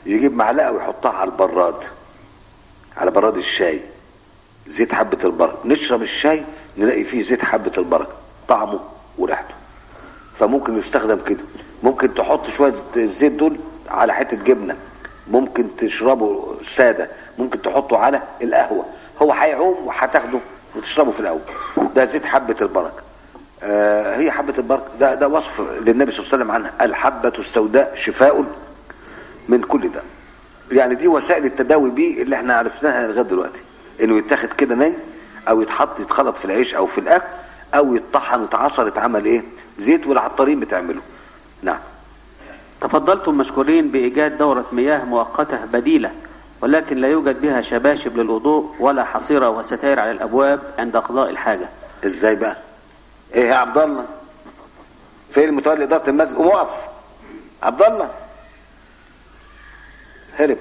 يجيب معلقه ويحطها على البراد على براد الشاي زيت حبه البركه نشرب الشاي نلاقي فيه زيت حبه البركه طعمه وريحته فممكن يستخدم كده ممكن تحط شويه الزيت دول على حته جبنه ممكن تشربه ساده ممكن تحطه على القهوه هو هيعوم وهتاخده وتشربه في الاول ده زيت حبه البركه آه هي حبه البركه ده ده وصف للنبي صلى الله عليه وسلم عنها الحبه السوداء شفاء من كل ده يعني دي وسائل التداوي بيه اللي احنا عرفناها لغايه دلوقتي انه يتاخد كده ني او يتحط يتخلط في العيش او في الاكل او يتطحن ويتعصر يتعمل ايه زيت والعطارين بتعمله نعم تفضلتم مشكورين بإيجاد دورة مياه مؤقتة بديلة ولكن لا يوجد بها شباشب للوضوء ولا حصيرة وستائر على الأبواب عند قضاء الحاجة ازاي بقى ايه يا عبد الله فين المتولي اداره المسجد قوم اقف عبد الله هرب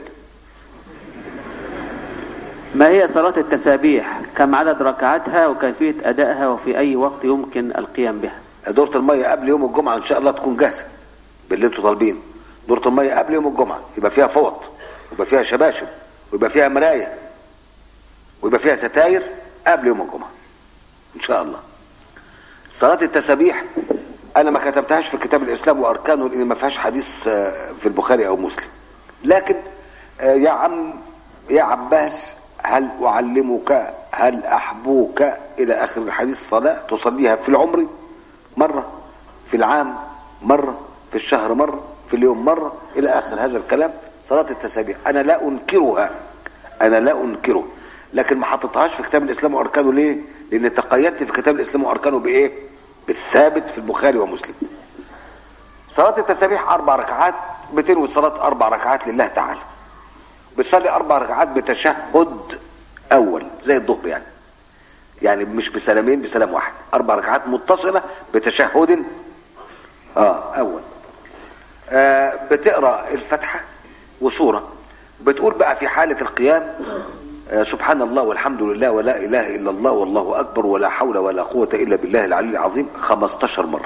ما هي صلاة التسابيح كم عدد ركعاتها وكيفية أدائها وفي أي وقت يمكن القيام بها دورة المية قبل يوم الجمعة إن شاء الله تكون جاهزة باللي انتوا طالبين دورة المية قبل يوم الجمعة يبقى فيها فوط ويبقى فيها شباشب ويبقى فيها مراية ويبقى فيها ستاير قبل يوم الجمعة إن شاء الله صلاة التسابيح أنا ما كتبتهاش في كتاب الإسلام وأركانه لأن ما فيهاش حديث آه، في البخاري أو مسلم لكن آه، يا عم يا عباس هل أعلمك هل أحبوك إلى آخر الحديث صلاة تصليها في العمر مرة في العام مرة في الشهر مرة في اليوم مرة إلى آخر هذا الكلام صلاة التسابيح أنا لا أنكرها أنا لا أنكره لكن ما حطيتهاش في كتاب الإسلام وأركانه ليه؟ لأن تقيدت في كتاب الإسلام وأركانه بإيه؟ بالثابت في البخاري ومسلم صلاة التسابيح أربع ركعات بتنوي صلاة أربع ركعات لله تعالى بتصلي أربع ركعات بتشهد أول زي الظهر يعني يعني مش بسلامين بسلام واحد أربع ركعات متصلة بتشهد آه أول آه بتقرأ الفاتحة وسورة بتقول بقى في حالة القيام آه سبحان الله والحمد لله ولا إله إلا الله والله أكبر ولا حول ولا قوة إلا بالله العلي العظيم 15 مرة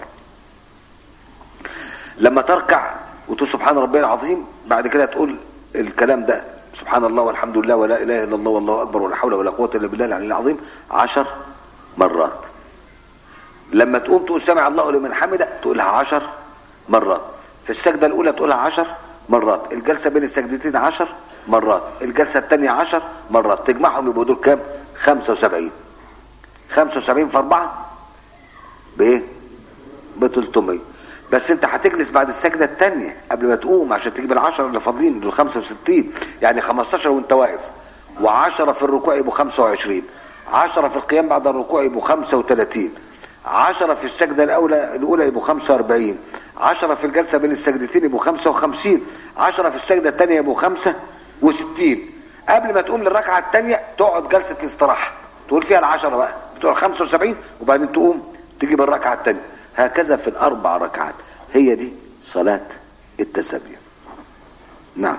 لما تركع وتقول سبحان ربي العظيم بعد كده تقول الكلام ده سبحان الله والحمد لله ولا اله الا الله والله اكبر ولا حول ولا قوه الا بالله العلي العظيم عشر مرات لما تقوم تقول سمع الله لمن حمده تقولها عشر مرات في السجده الاولى تقولها عشر مرات الجلسه بين السجدتين عشر مرات الجلسه الثانيه عشر مرات تجمعهم يبقوا دول كام 75 75 في 4 بايه ب 300 بس انت هتجلس بعد السجدة التانية قبل ما تقوم عشان تجيب العشرة اللي فاضلين دول 65 يعني 15 وانت واقف و10 في الركوع يبقوا 25 10 في القيام بعد الركوع يبقوا 35 10 في السجدة الأولى الأولى يبقوا 45 10 في الجلسة بين السجدتين يبقوا 55 10 في السجدة الثانية يبقوا 65 قبل ما تقوم للركعة الثانية تقعد جلسة الاستراحة تقول فيها العشرة بقى بتقول 75 وبعدين تقوم تجيب الركعة الثانية هكذا في الأربع ركعات هي دي صلاة التسبيح نعم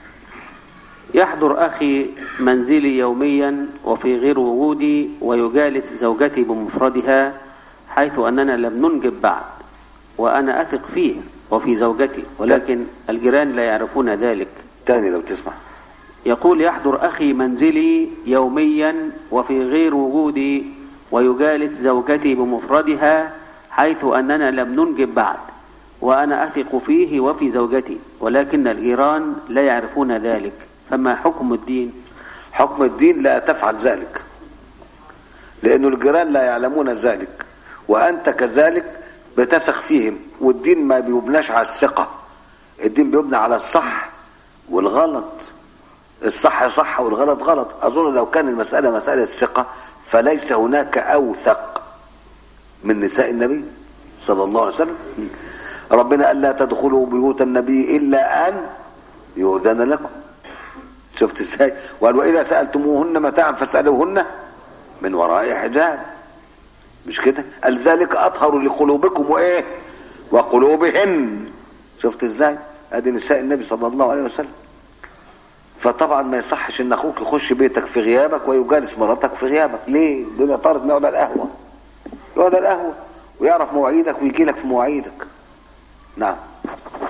يحضر أخي منزلي يوميا وفي غير وجودي ويجالس زوجتي بمفردها حيث أننا لم ننجب بعد وأنا أثق فيه وفي زوجتي ولكن الجيران لا يعرفون ذلك تاني لو تسمع يقول يحضر أخي منزلي يوميا وفي غير وجودي ويجالس زوجتي بمفردها حيث أننا لم ننجب بعد وأنا أثق فيه وفي زوجتي ولكن الجيران لا يعرفون ذلك فما حكم الدين حكم الدين لا تفعل ذلك لأن الجيران لا يعلمون ذلك وأنت كذلك بتثق فيهم والدين ما بيبناش على الثقة الدين بيبنى على الصح والغلط الصح صح والغلط غلط أظن لو كان المسألة مسألة ثقة فليس هناك أوثق من نساء النبي صلى الله عليه وسلم ربنا قال لا تدخلوا بيوت النبي إلا أن يؤذن لكم شفت ازاي وقال وإذا سألتموهن متاعا فاسألوهن من وراء حجاب مش كده قال ذلك أطهر لقلوبكم وإيه وقلوبهن شفت ازاي ادي نساء النبي صلى الله عليه وسلم فطبعا ما يصحش ان اخوك يخش بيتك في غيابك ويجالس مراتك في غيابك ليه الدنيا طارت ما يقعد على القهوه يقعد على القهوه ويعرف مواعيدك ويجي لك في مواعيدك نعم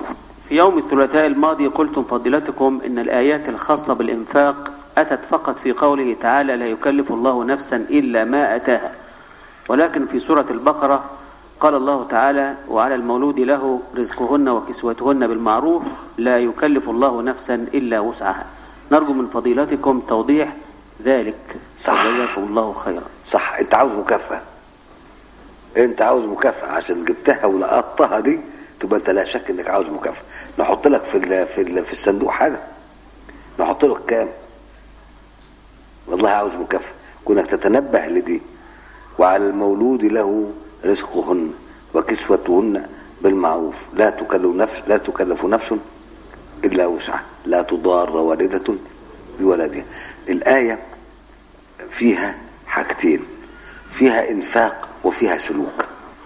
في يوم الثلاثاء الماضي قلتم فضيلتكم إن الآيات الخاصة بالإنفاق أتت فقط في قوله تعالى لا يكلف الله نفسا إلا ما أتاها ولكن في سورة البقرة قال الله تعالى وعلى المولود له رزقهن وكسوتهن بالمعروف لا يكلف الله نفسا إلا وسعها نرجو من فضيلتكم توضيح ذلك صح. جزاكم الله خيرا صح انت عاوز مكافأة انت عاوز مكافأة عشان جبتها ولقطتها دي تبقى انت لا شك انك عاوز مكافأة نحط لك في ال في ال في الصندوق حاجة نحط لك كام والله عاوز مكافأة كونك تتنبه لدي وعلى المولود له رزقهن وكسوتهن بالمعروف لا تكلف نفس لا تكلف نفس الا وسعها لا تضار والدة بولدها الآية فيها حاجتين فيها انفاق وفيها سلوك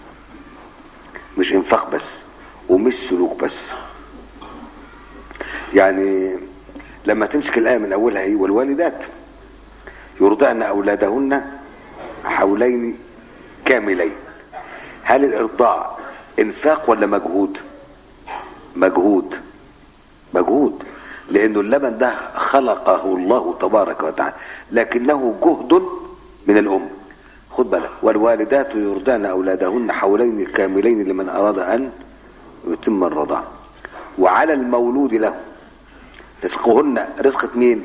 مش انفاق بس ومش سلوك بس يعني لما تمسك الآية من أولها إيه والوالدات يرضعن أولادهن حولين كاملين هل الإرضاع انفاق ولا مجهود مجهود مجهود لأنه اللبن ده خلقه الله تبارك وتعالى لكنه جهد من الأم خد بالك والوالدات يرضعن أولادهن حولين كاملين لمن أراد أن يتم الرضاعة وعلى المولود له رزقهن رزقة مين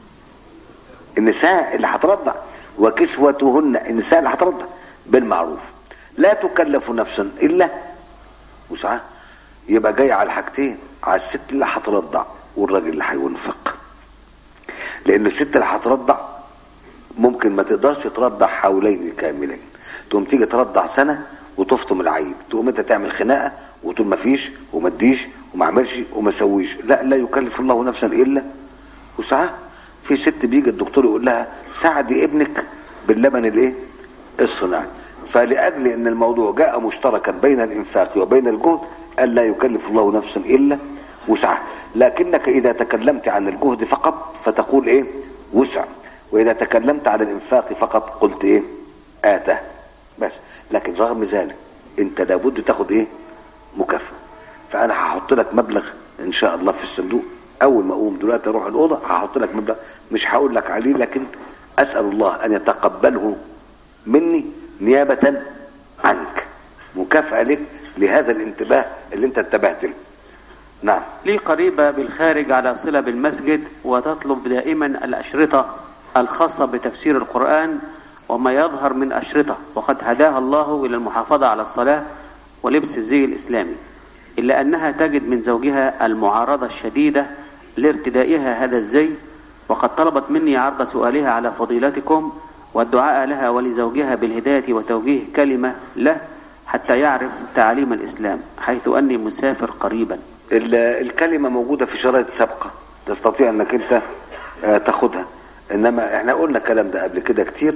النساء اللي هترضع وكسوتهن النساء اللي هترضع بالمعروف لا تكلف نفس إلا وسعها يبقى جاي على الحاجتين على الست اللي هترضع والراجل اللي هينفق لان الست اللي هترضع ممكن ما تقدرش ترضع حولين كاملين تقوم تيجي ترضع سنه وتفطم العيب تقوم انت تعمل خناقه وتقول ما فيش وما اديش وما اعملش وما اسويش لا لا يكلف الله نفسا الا وسعها في ست بيجي الدكتور يقول لها ساعدي ابنك باللبن الايه الصناعي فلاجل ان الموضوع جاء مشتركا بين الانفاق وبين الجهد الا يكلف الله نفسا الا وسعها لكنك اذا تكلمت عن الجهد فقط فتقول ايه وسع واذا تكلمت عن الانفاق فقط قلت ايه اتى بس لكن رغم ذلك انت لابد تاخد ايه مكافأة فانا هحط لك مبلغ ان شاء الله في الصندوق اول ما اقوم دلوقتي اروح الاوضه هحط لك مبلغ مش هقول لك عليه لكن اسال الله ان يتقبله مني نيابه عنك مكافأة لك لهذا الانتباه اللي انت انتبهت له نعم لي قريبة بالخارج على صلة بالمسجد وتطلب دائما الأشرطة الخاصة بتفسير القرآن وما يظهر من أشرطة وقد هداها الله إلى المحافظة على الصلاة ولبس الزي الإسلامي إلا أنها تجد من زوجها المعارضة الشديدة لارتدائها هذا الزي وقد طلبت مني عرض سؤالها على فضيلتكم والدعاء لها ولزوجها بالهداية وتوجيه كلمة له حتى يعرف تعاليم الإسلام حيث أني مسافر قريبا ال- الكلمة موجودة في شرائط سابقة تستطيع انك انت آه، تاخدها انما احنا قلنا الكلام ده قبل كده كتير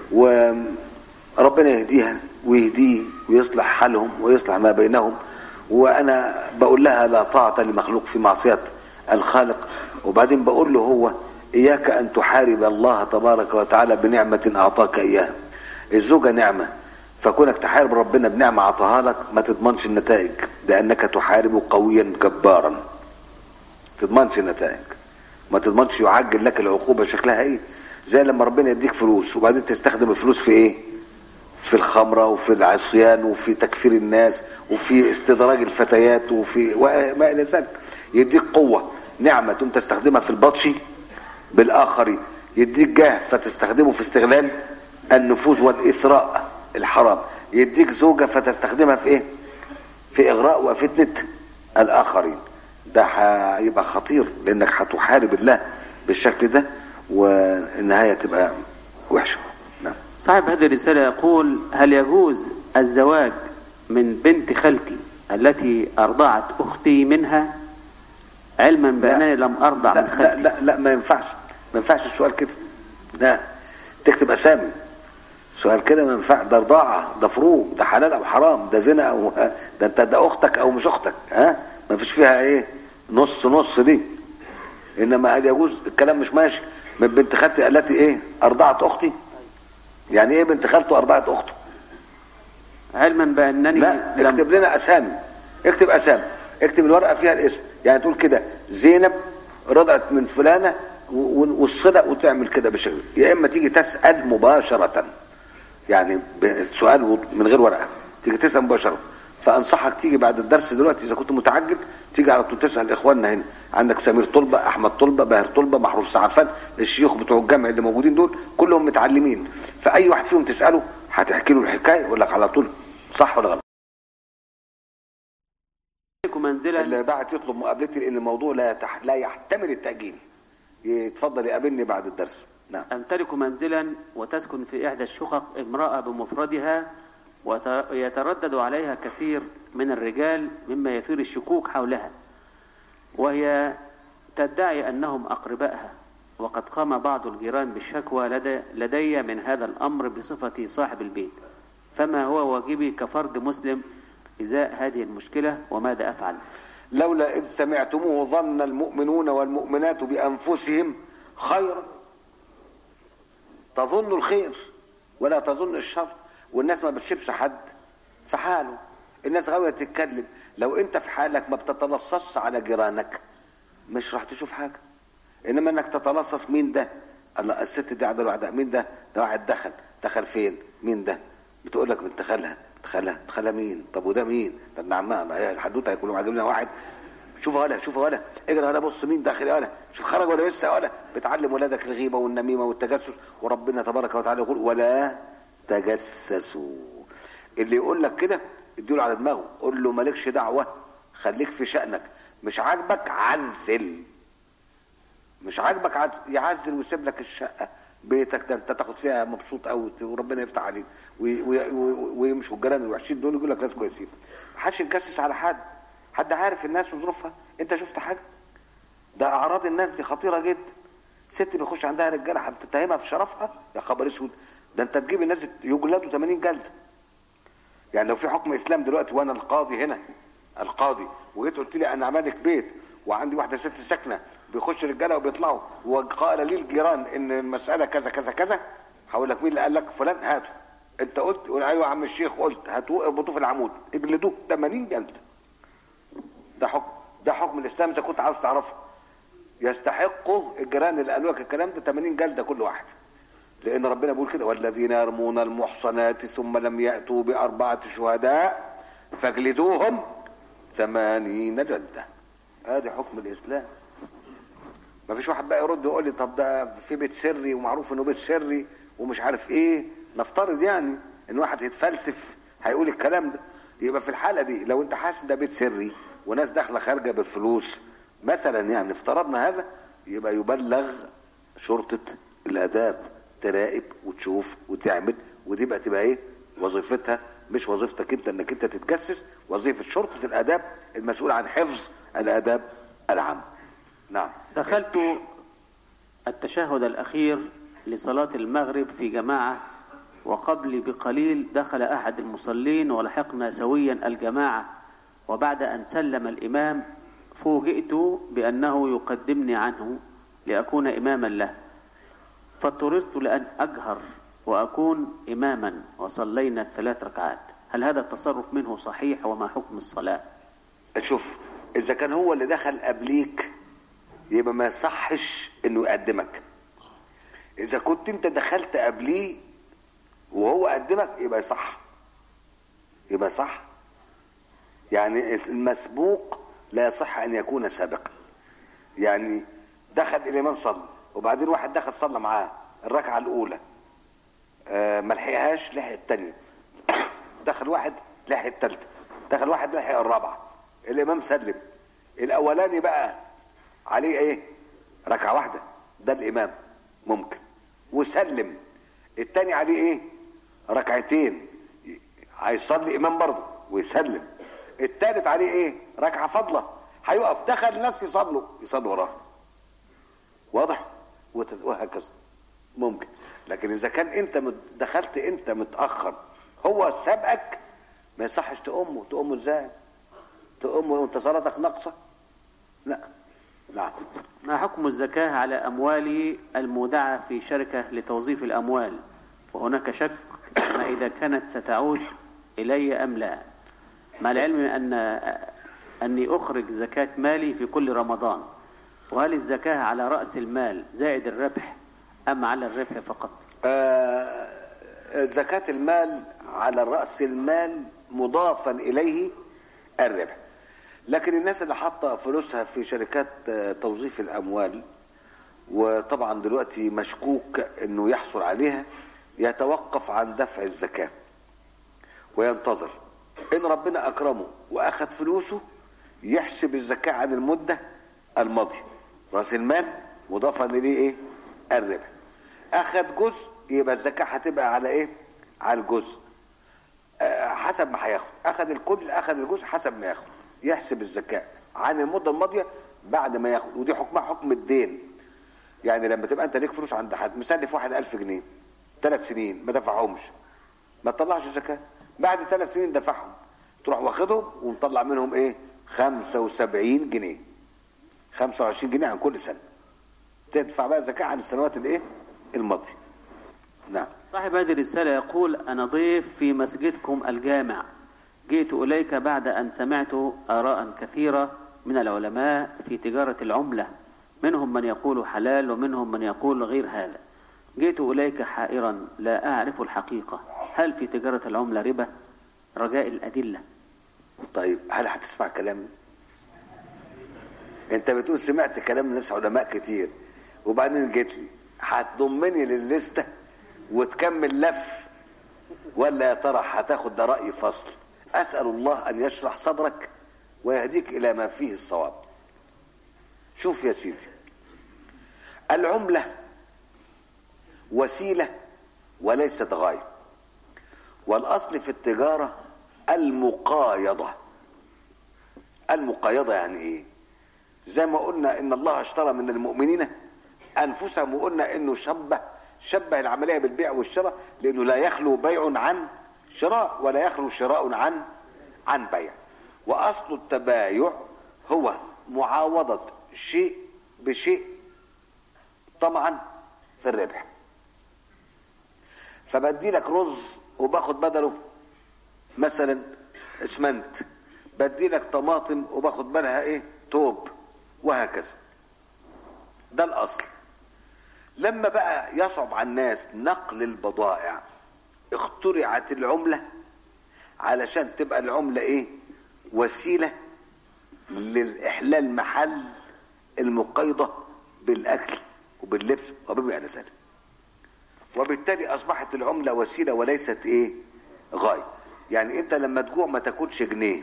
وربنا يهديها ويهديه ويصلح حالهم ويصلح ما بينهم وانا بقول لها لا طاعة لمخلوق في معصية الخالق وبعدين بقول له هو اياك ان تحارب الله تبارك وتعالى بنعمة اعطاك اياها الزوجة نعمة فكونك تحارب ربنا بنعمة عطاها لك ما تضمنش النتائج لأنك تحارب قويا جبارا تضمنش النتائج ما تضمنش يعجل لك العقوبة شكلها ايه زي لما ربنا يديك فلوس وبعدين تستخدم الفلوس في ايه في الخمرة وفي العصيان وفي تكفير الناس وفي استدراج الفتيات وفي وما إلى ذلك يديك قوة نعمة تقوم تستخدمها في البطش بالآخرين يديك جاه فتستخدمه في استغلال النفوذ والإثراء الحرام يديك زوجة فتستخدمها في ايه في إغراء وفتنة الآخرين ده هيبقى خطير لأنك هتحارب الله بالشكل ده والنهاية تبقى وحشة نعم صاحب هذه الرسالة يقول هل يجوز الزواج من بنت خالتي التي أرضعت أختي منها علما بأنني لم أرضع لا من لا خالتي لا, لا ما ينفعش ما ينفعش السؤال كده لا تكتب أسامي سؤال كده ما ينفع ده رضاعة ده فروق ده حلال أو حرام ده زنا أو ده أنت ده أختك أو مش أختك ها ما فيش فيها إيه نص نص دي إنما هل يجوز الكلام مش ماشي من بنت خالتي التي إيه أرضعت أختي يعني إيه بنت خالته أرضعت أخته علما بأنني لا لم اكتب لنا اسامي اكتب اسامي اكتب الورقه فيها الاسم يعني تقول كده زينب رضعت من فلانه و- و- والصله وتعمل كده بالشكل يا اما تيجي تسال مباشره يعني السؤال وض- من غير ورقه تيجي تسال مباشره فانصحك تيجي بعد الدرس دلوقتي اذا كنت متعجل تيجي على طول تسال اخواننا هنا عندك سمير طلبه احمد طلبه باهر طلبه محروس سعفان الشيوخ بتوع الجامع اللي موجودين دول كلهم متعلمين فاي واحد فيهم تساله هتحكي له الحكايه يقول لك على طول صح ولا غلط منزلا اللي بعت يطلب مقابلتي لان الموضوع لا تح... لا يحتمل التاجيل يتفضل يقابلني بعد الدرس نعم أمتلك منزلا وتسكن في إحدى الشقق امرأة بمفردها ويتردد عليها كثير من الرجال مما يثير الشكوك حولها وهي تدعي أنهم أقربائها وقد قام بعض الجيران بالشكوى لدي, لدي من هذا الأمر بصفتي صاحب البيت فما هو واجبي كفرد مسلم إزاء هذه المشكلة وماذا أفعل لولا إذ سمعتموه ظن المؤمنون والمؤمنات بأنفسهم خيرا تظن الخير ولا تظن الشر والناس ما بتشبش حد في حاله الناس غاوية تتكلم لو انت في حالك ما بتتلصصش على جيرانك مش راح تشوف حاجة انما انك تتلصص مين ده الله الست دي قاعده لوحدها مين ده ده واحد دخل دخل فين مين ده بتقول لك بنت خالها بنت خالها بنت خالها مين طب وده مين ده ابن عمها الله هي حدوته هيكونوا عاجبنا واحد شوف ولا شوف ولا اجري ولا بص مين داخل ولا شوف خرج ولا لسه ولا بتعلم ولادك الغيبه والنميمه والتجسس وربنا تبارك وتعالى يقول ولا تجسسوا اللي يقول لك كده اديله على دماغه قول له مالكش دعوه خليك في شأنك مش عاجبك عزل مش عاجبك عز... يعزل ويسيب لك الشقه بيتك ده انت تاخد فيها مبسوط قوي وربنا يفتح عليك وي- وي- وي- ويمشوا الجيران الوحشين دول يقول لك ناس كويسين محدش يتجسس على حد حد عارف الناس وظروفها انت شفت حاجه ده اعراض الناس دي خطيره جدا ست بيخش عندها رجاله هتتهمها في شرفها يا خبر اسود ده انت تجيب الناس يجلدوا 80 جلده يعني لو في حكم اسلام دلوقتي وانا القاضي هنا القاضي وجيت قلت لي انا مالك بيت وعندي واحده ست ساكنه بيخش رجاله وبيطلعوا وقال لي الجيران ان المساله كذا كذا كذا هقول لك مين اللي قال لك فلان هاته انت قلت قول ايوه يا عم الشيخ قلت هاتوه اربطوه في العمود اجلدوه 80 جلده ده حكم ده حكم الاسلام اذا كنت عاوز تعرفه يستحقه الجيران اللي قالوا لك الكلام ده 80 جلده كل واحد لان ربنا بيقول كده والذين يرمون المحصنات ثم لم ياتوا باربعه شهداء فاجلدوهم ثمانين جلده ادي حكم الاسلام ما فيش واحد بقى يرد يقول لي طب ده في بيت سري ومعروف انه بيت سري ومش عارف ايه نفترض يعني ان واحد يتفلسف هيقول الكلام ده يبقى في الحاله دي لو انت حاسس ده بيت سري وناس داخله خارجه بالفلوس مثلا يعني افترضنا هذا يبقى يبلغ شرطه الاداب تراقب وتشوف وتعمل ودي بقى تبقى ايه وظيفتها مش وظيفتك انت انك انت تتجسس وظيفه شرطه الاداب المسؤول عن حفظ الاداب العامه نعم دخلت التشهد الأخير لصلاة المغرب في جماعة وقبل بقليل دخل أحد المصلين ولحقنا سويا الجماعة وبعد أن سلم الإمام فوجئت بأنه يقدمني عنه لأكون إماما له فاضطررت لأن أجهر وأكون إماما وصلينا الثلاث ركعات هل هذا التصرف منه صحيح وما حكم الصلاة شوف اذا كان هو اللي دخل قبليك يبقى ما يصحش انه يقدمك اذا كنت انت دخلت قبليه وهو قدمك يبقى صح يبقى صح يعني المسبوق لا يصح ان يكون سابقا يعني دخل الامام صلى وبعدين واحد دخل صلى معاه الركعه الاولى آه ما لحقهاش لحق الثانيه دخل واحد لحق الثالثه دخل واحد لحق الرابعه الامام سلم الاولاني بقى عليه ايه ركعه واحده ده الامام ممكن وسلم التاني عليه ايه ركعتين هيصلي امام برضه ويسلم التالت عليه ايه ركعه فاضله هيقف دخل الناس يصلوا يصلوا وراه واضح وت- وهكذا ممكن لكن اذا كان انت مت- دخلت انت متاخر هو سابقك ما يصحش تأمه تأمه ازاي تأمه وانت صلاتك ناقصه لا نعم ما حكم الزكاة على أموالي المودعة في شركة لتوظيف الأموال وهناك شك ما إذا كانت ستعود إلي أم لا مع العلم أن أني أخرج زكاة مالي في كل رمضان وهل الزكاة على رأس المال زائد الربح أم على الربح فقط آه، زكاة المال على رأس المال مضافا إليه الربح لكن الناس اللي حاطة فلوسها في شركات آه، توظيف الأموال وطبعا دلوقتي مشكوك انه يحصل عليها يتوقف عن دفع الزكاة وينتظر ان ربنا اكرمه واخد فلوسه يحسب الزكاة عن المدة الماضية راس المال مضافا اليه ايه الربح اخد جزء يبقى الزكاة هتبقى على ايه على الجزء آه، حسب ما هياخد اخد الكل اخد الجزء حسب ما ياخد يحسب الزكاة عن المدة الماضية بعد ما ياخد ودي حكمها حكم الدين يعني لما تبقى انت ليك فلوس عند حد مسلف واحد ألف جنيه ثلاث سنين ما دفعهمش ما تطلعش زكاة بعد ثلاث سنين دفعهم تروح واخدهم ومطلع منهم ايه 75 جنيه 25 جنيه عن كل سنة تدفع بقى زكاة عن السنوات الايه الماضية نعم صاحب هذه الرسالة يقول أنا ضيف في مسجدكم الجامع جئت إليك بعد أن سمعت آراء كثيرة من العلماء في تجارة العملة منهم من يقول حلال ومنهم من يقول غير هذا جئت إليك حائرا لا أعرف الحقيقة هل في تجارة العملة ربا رجاء الأدلة طيب هل هتسمع كلامي انت بتقول سمعت كلام ناس علماء كتير وبعدين جيت لي هتضمني للستة وتكمل لف ولا يا ترى هتاخد ده رأي فصل أسأل الله أن يشرح صدرك ويهديك إلى ما فيه الصواب شوف يا سيدي العملة وسيلة وليست غاية والأصل في التجارة المقايضة المقايضة يعني ايه زي ما قلنا ان الله اشترى من المؤمنين انفسهم وقلنا انه شبه شبه العملية بالبيع والشراء لانه لا يخلو بيع عن شراء ولا يخلو شراء عن عن بيع واصل التبايع هو معاوضة شيء بشيء طمعا في الربح فبدي لك رز وباخد بدله مثلا اسمنت بدي لك طماطم وباخد بالها ايه توب وهكذا ده الاصل لما بقى يصعب على الناس نقل البضائع اخترعت العملة علشان تبقى العملة ايه وسيلة للإحلال محل المقايضة بالأكل وباللبس وبما إلى ذلك وبالتالي أصبحت العملة وسيلة وليست إيه غاية يعني أنت لما تجوع ما تاكلش جنيه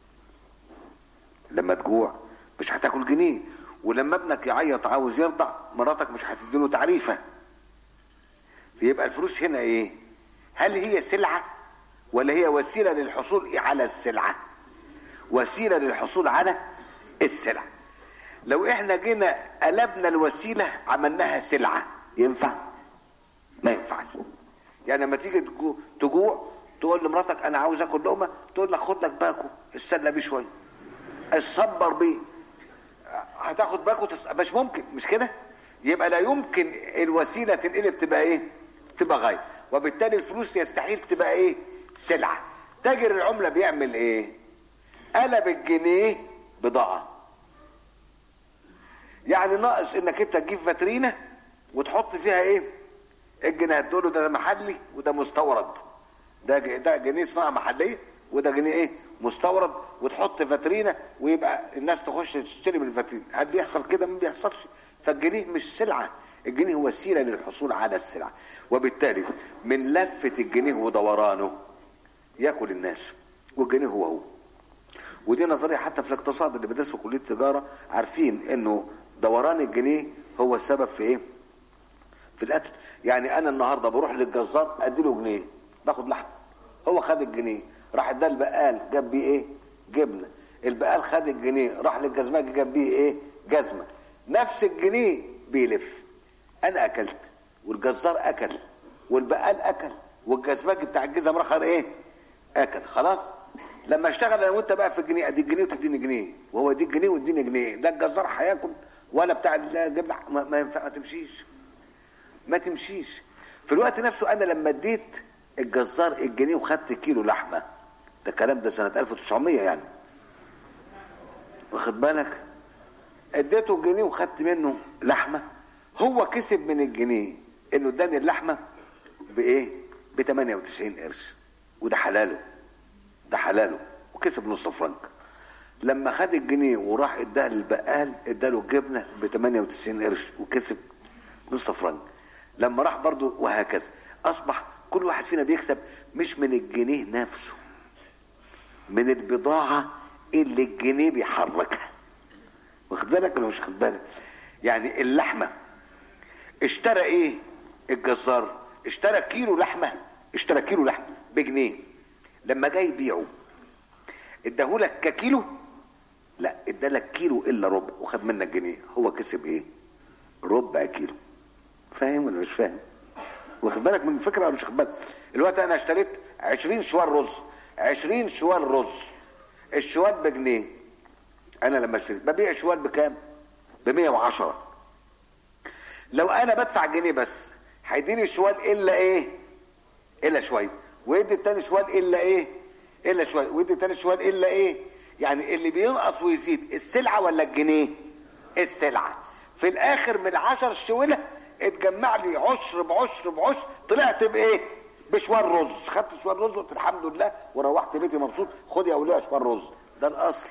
لما تجوع مش هتاكل جنيه ولما ابنك يعيط عاوز يرضع مراتك مش هتديله تعريفة فيبقى الفلوس هنا ايه هل هي سلعة ولا هي وسيلة للحصول على السلعة وسيلة للحصول على السلعة لو احنا جينا قلبنا الوسيلة عملناها سلعة ينفع ما ينفعش يعني لما تيجي تجو- تجوع تقول لمراتك انا عاوز اكل لقمه تقول لك خد لك باكو استنى بيه شويه اتصبر بيه هتاخد باكو تس... مش ممكن مش كده يبقى لا يمكن الوسيله تنقلب تبقى ايه تبقى غايه وبالتالي الفلوس يستحيل تبقى ايه سلعه تاجر العمله بيعمل ايه قلب الجنيه بضاعه يعني ناقص انك انت تجيب فاترينه وتحط فيها ايه الجنيه تقول له ده محلي وده مستورد ده ج- ده جنيه صناعه محليه وده جنيه ايه مستورد وتحط فاترينه ويبقى الناس تخش تشتري من الفاترينه هل بيحصل كده ما بيحصلش فالجنيه مش سلعه الجنيه وسيله للحصول على السلعه وبالتالي من لفه الجنيه ودورانه ياكل الناس والجنيه هو هو ودي نظريه حتى في الاقتصاد اللي بيدرسوا في كليه التجاره عارفين انه دوران الجنيه هو السبب في ايه في القتل يعني انا النهارده بروح للجزار اديله جنيه باخد لحم هو خد الجنيه راح اداه البقال جاب بيه ايه جبنه البقال خد الجنيه راح للجزماجي جاب بيه ايه جزمه نفس الجنيه بيلف انا اكلت والجزار اكل والبقال اكل والجزماجي بتاع الجزم رخر ايه اكل خلاص لما اشتغل انا وانت بقى في الجنيه اديك جنيه وتديني جنيه وهو يديك جنيه ويديني جنيه لا الجزار هياكل ولا بتاع الجبنه ما, ما ينفع ما تمشيش ما تمشيش في الوقت نفسه انا لما اديت الجزار الجنيه وخدت كيلو لحمه ده الكلام ده سنه 1900 يعني واخد بالك اديته الجنيه وخدت منه لحمه هو كسب من الجنيه انه اداني اللحمه بايه ب 98 قرش وده حلاله ده حلاله وكسب نص فرنك لما خد الجنيه وراح اداها للبقال اداله الجبنه ب 98 قرش وكسب نص فرنك لما راح برضه وهكذا اصبح كل واحد فينا بيكسب مش من الجنيه نفسه من البضاعه اللي الجنيه بيحركها واخد بالك ولا مش واخد بالك يعني اللحمه اشترى ايه الجزار اشترى كيلو لحمه اشترى كيلو لحمه بجنيه لما جاي يبيعه اداهولك ككيلو لا ادالك كيلو الا ربع وخد منك جنيه هو كسب ايه ربع كيلو فاهم ولا مش فاهم واخد بالك من الفكره ولا مش واخد بالك دلوقتي انا اشتريت 20 شوال رز 20 شوال رز الشوال بجنيه انا لما اشتريت ببيع شوال بكام ب 110 لو انا بدفع جنيه بس هيديني الشوال الا ايه الا شويه ويدي التاني شوال الا ايه الا شويه ويدي التاني شوال الا ايه يعني اللي بينقص ويزيد السلعه ولا الجنيه السلعه في الاخر من العشر شوله اتجمع لي عشر بعشر بعشر طلعت بايه بشوال رز خدت شوال رز قلت الحمد لله وروحت بيتي مبسوط خد يا وليه شوال رز ده الاصل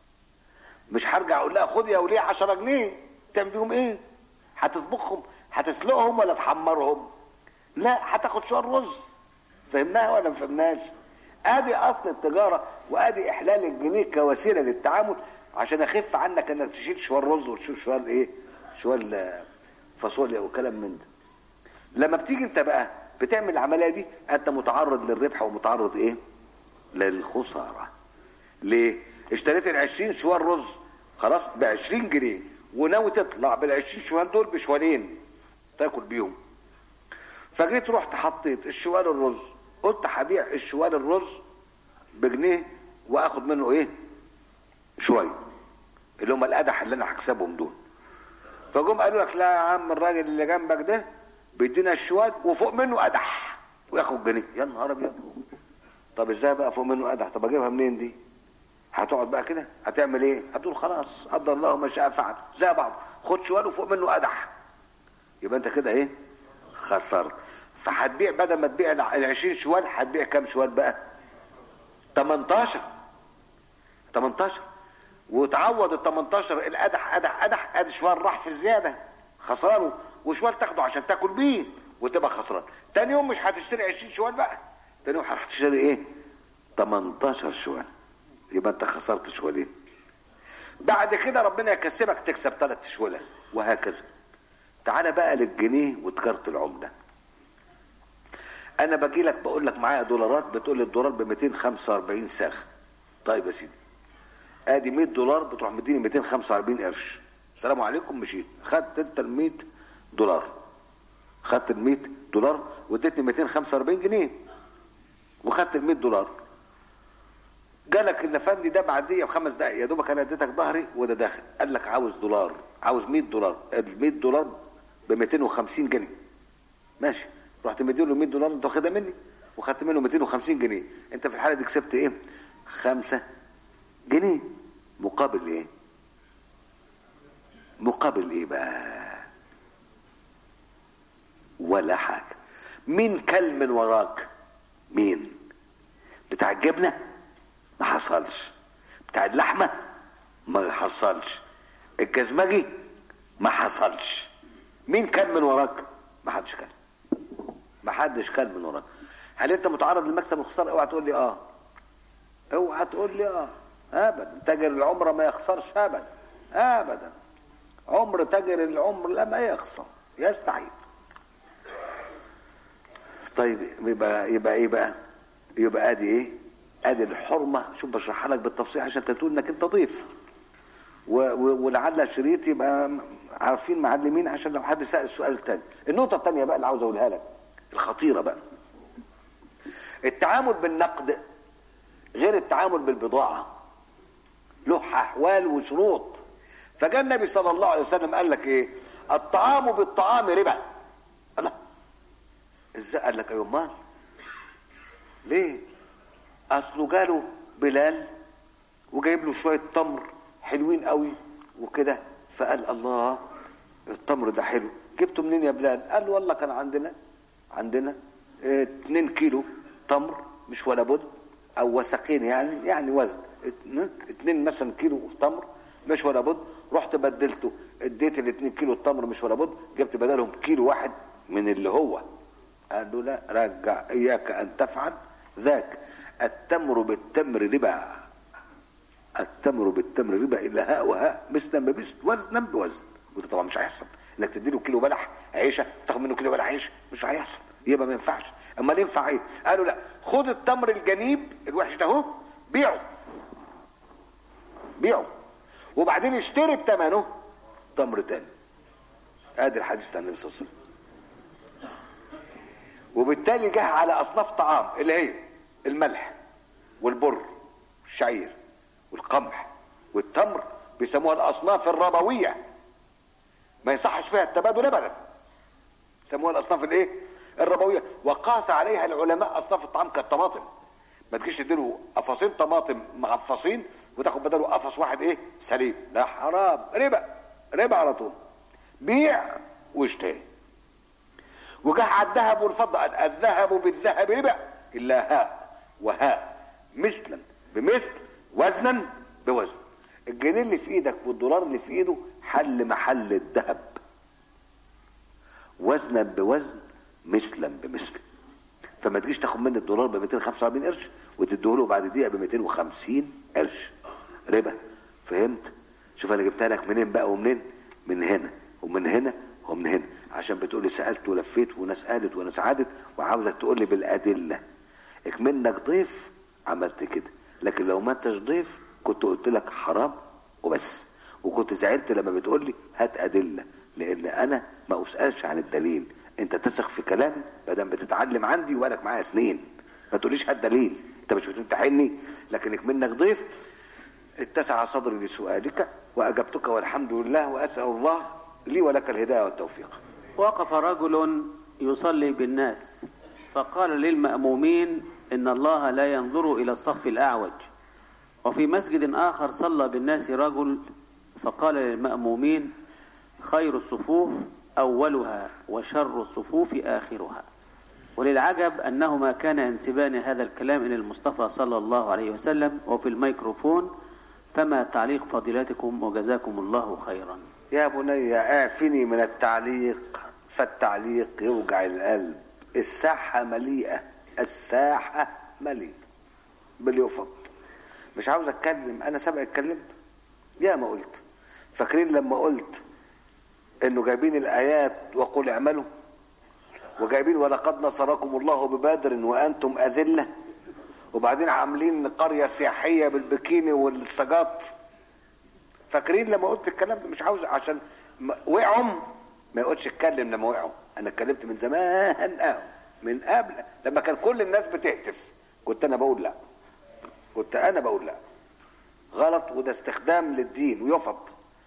مش هرجع اقول لها خد يا وليه 10 جنيه تعمل بيهم ايه هتطبخهم هتسلقهم ولا تحمرهم لا هتاخد شويه رز فهمناها ولا ما فهمناش ادي اصل التجاره وادي احلال الجنيه كوسيله للتعامل عشان اخف عنك انك تشيل شويه رز وتشيل شويه ايه شويه فاصوليا وكلام من ده لما بتيجي انت بقى بتعمل العمليه دي انت متعرض للربح ومتعرض ايه للخساره ليه اشتريت ال 20 شوال رز خلاص ب 20 جنيه وناوي تطلع بال 20 شوال دول بشوالين تاكل بيهم فجيت رحت حطيت الشوال الرز قلت هبيع الشوال الرز بجنيه واخد منه ايه شويه اللي هم القدح اللي انا هكسبهم دول فجم قالوا لك لا يا عم الراجل اللي جنبك ده بيدينا الشوال وفوق منه قدح وياخد جنيه يا نهار ابيض طب ازاي بقى فوق منه قدح طب اجيبها منين دي هتقعد بقى كده هتعمل ايه هتقول خلاص قدر الله ما شاء فعل زي بعض خد شوال وفوق منه قدح يبقى انت كده ايه خسرت فهتبيع بدل ما تبيع ال 20 شوال هتبيع كام شوال بقى 18 18 وتعوض ال 18 القدح قدح قدح ادي شوال راح في الزياده خسرانه وشوال تاخده عشان تاكل بيه وتبقى خسران تاني يوم مش هتشتري 20 شوال بقى تاني يوم هتشتري ايه 18 شوال يبقى انت خسرت شوالين بعد كده ربنا يكسبك تكسب ثلاث شوال وهكذا تعالى بقى للجنيه وتجاره العمله انا باجي لك بقول لك معايا دولارات بتقول لي الدولار ب 245 ساخ طيب يا سيدي ادي 100 دولار بتروح مديني 245 قرش السلام عليكم مشيت خدت انت ال 100 دولار خدت ال 100 دولار واديتني 245 جنيه وخدت ال 100 دولار جالك الافندي ده بعديه بخمس دقايق يا دوبك انا اديتك ظهري وده داخل قال لك عاوز دولار عاوز 100 دولار ال 100 دولار ب 250 جنيه ماشي رحت مديله 100 دولار انت واخدها مني وخدت منه 250 جنيه انت في الحاله دي كسبت ايه 5 جنيه مقابل ايه مقابل ايه بقى ولا حاجه مين كل من وراك مين بتاع الجبنه ما حصلش بتاع اللحمه ما حصلش الجزمجي ما حصلش مين كان من وراك ما حدش كان ما حدش كان من وراك هل انت متعرض للمكسب والخساره اوعى تقول لي اه اوعى تقول لي اه ابدا تاجر العمره ما يخسرش ابدا ابدا عمر تاجر العمر لا ما يخسر يستعيد طيب يبقى يبقى ايه بقى يبقى ادي ايه ادي الحرمه شوف بشرحها لك بالتفصيل عشان تقول انك انت ضيف و- و- ولعل شريط يبقى عارفين معلمين عشان لو حد سأل السؤال التاني النقطة التانية بقى اللي عاوز اقولها لك الخطيرة بقى التعامل بالنقد غير التعامل بالبضاعة له احوال وشروط فجاء النبي صلى الله عليه وسلم قال لك ايه الطعام بالطعام ربا الله ازاي قال لك ايوه امال ليه اصله جاله بلال وجايب له شويه تمر حلوين قوي وكده فقال الله التمر ده حلو جبته منين يا بلال قال له والله كان عندنا عندنا اه، اتنين كيلو تمر مش ولا بد او وسقين يعني يعني وزن اتنين- اتنين مثلا كيلو تمر مش ولا بد رحت بدلته اديت الاتنين كيلو التمر مش ولا بد جبت بدلهم كيلو واحد من اللي هو قال له لا رجع اياك ان تفعل ذاك التمر بالتمر ربا التمر بالتمر ربا الى هاء وهاء مثلا بمثل وزنا بوزن وده طبعا مش هيحصل انك تديله كيلو بلح عيشه تاخد منه كيلو بلح عيش مش هيحصل يبقى ما ينفعش اما ينفع ايه قالوا لا خد التمر الجنيب الوحش ده اهو بيعه بيعه وبعدين اشتري بثمنه تمر تاني ادي الحديث بتاع النبي صلى الله عليه وسلم وبالتالي جه على اصناف طعام اللي هي الملح والبر والشعير والقمح والتمر بيسموها الاصناف الربويه ما يصحش فيها التبادل ابدا يسموها الاصناف الايه الربويه وقاس عليها العلماء اصناف الطعام كالطماطم ما تجيش تديله قفصين طماطم معفصين وتاخد بداله قفص واحد ايه سليم ده حرام ربا ربا على طول بيع واشتري وجه على الذهب والفضه قال الذهب بالذهب ربا الا هاء وهاء مثلا بمثل وزنا بوزن الجنيه اللي في ايدك والدولار اللي في ايده حل محل الذهب وزنا بوزن مثلا بمثل فما تجيش تاخد مني الدولار ب 245 قرش وتديه له بعد دقيقه ب 250 قرش ربا فهمت شوف انا جبتها لك منين بقى ومنين من هنا ومن هنا ومن هنا عشان بتقول لي سالت ولفيت وناس قالت وناس عادت وعاوزك تقول لي بالادله اكمنك ضيف عملت كده لكن لو ما انتش ضيف كنت قلت لك حرام وبس وكنت زعلت لما بتقول لي هات ادله لان انا ما اسالش عن الدليل انت تثق في كلامي ما دام بتتعلم عندي وبقالك معايا سنين ما تقوليش هات دليل انت مش بتمتحني لكنك منك ضيف اتسع صدري لسؤالك واجبتك والحمد لله واسال الله لي ولك الهدايه والتوفيق وقف رجل يصلي بالناس فقال للمأمومين إن الله لا ينظر إلى الصف الأعوج وفي مسجد آخر صلى بالناس رجل فقال للمأمومين خير الصفوف أولها وشر الصفوف آخرها وللعجب أنهما كان ينسبان هذا الكلام إلى المصطفى صلى الله عليه وسلم وفي الميكروفون فما تعليق فضيلتكم وجزاكم الله خيرا يا بني اعفني من التعليق فالتعليق يوجع القلب الساحة مليئة الساحة مليئة باليفط مش عاوز اتكلم انا سبق اتكلمت يا ما قلت فاكرين لما قلت انه جايبين الايات وقل اعملوا وجايبين ولقد نصركم الله ببدر وانتم اذله وبعدين عاملين قريه سياحيه بالبكيني والسجاط فاكرين لما قلت الكلام ده مش عاوز عشان ما- وقعوا ما يقولش اتكلم لما وقعوا انا اتكلمت من زمان قوي من قبل لما كان كل الناس بتهتف كنت انا بقول لا كنت انا بقول لا غلط وده استخدام للدين ويفض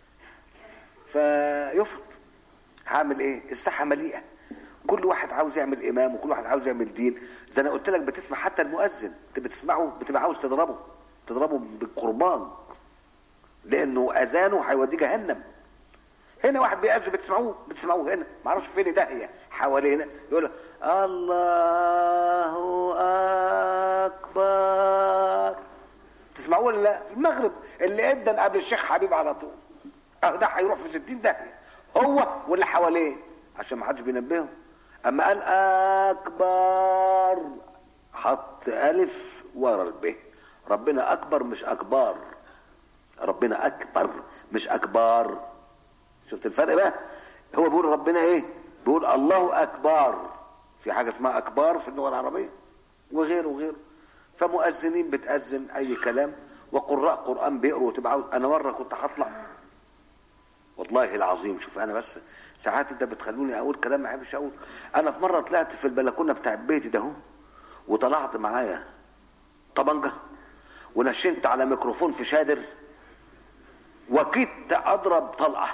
فيفض هعمل ايه الساحه مليئه كل واحد عاوز يعمل امام وكل واحد عاوز يعمل دين زي انا قلت لك بتسمع حتى المؤذن انت بتسمعه بتبقى عاوز تضربه تضربه بالقربان لانه اذانه هيوديه جهنم هنا واحد بيأذن بتسمعوه بتسمعوه هنا ما اعرفش فين داهيه حوالينا يقول الله اكبر تسمعوه ولا لا في المغرب اللي ادن قبل الشيخ حبيب على طول اه ده هيروح في 60 داهيه هو واللي حواليه عشان ما حدش بينبهه اما قال اكبر حط الف ورا الب ربنا اكبر مش اكبر ربنا اكبر مش اكبر شفت الفرق بقى هو بيقول ربنا ايه بيقول الله اكبر في حاجه اسمها اكبار في اللغه العربيه وغيره وغيره فمؤذنين بتأذن اي كلام وقراء قرآن بيقروا وتبقى عاوز انا مرة كنت هطلع والله العظيم شوف انا بس ساعات انت بتخلوني اقول كلام ما احبش اقول انا في مرة طلعت في البلكونة بتاع بيتي ده وطلعت معايا طبنجة ونشنت على ميكروفون في شادر وكدت اضرب طلقه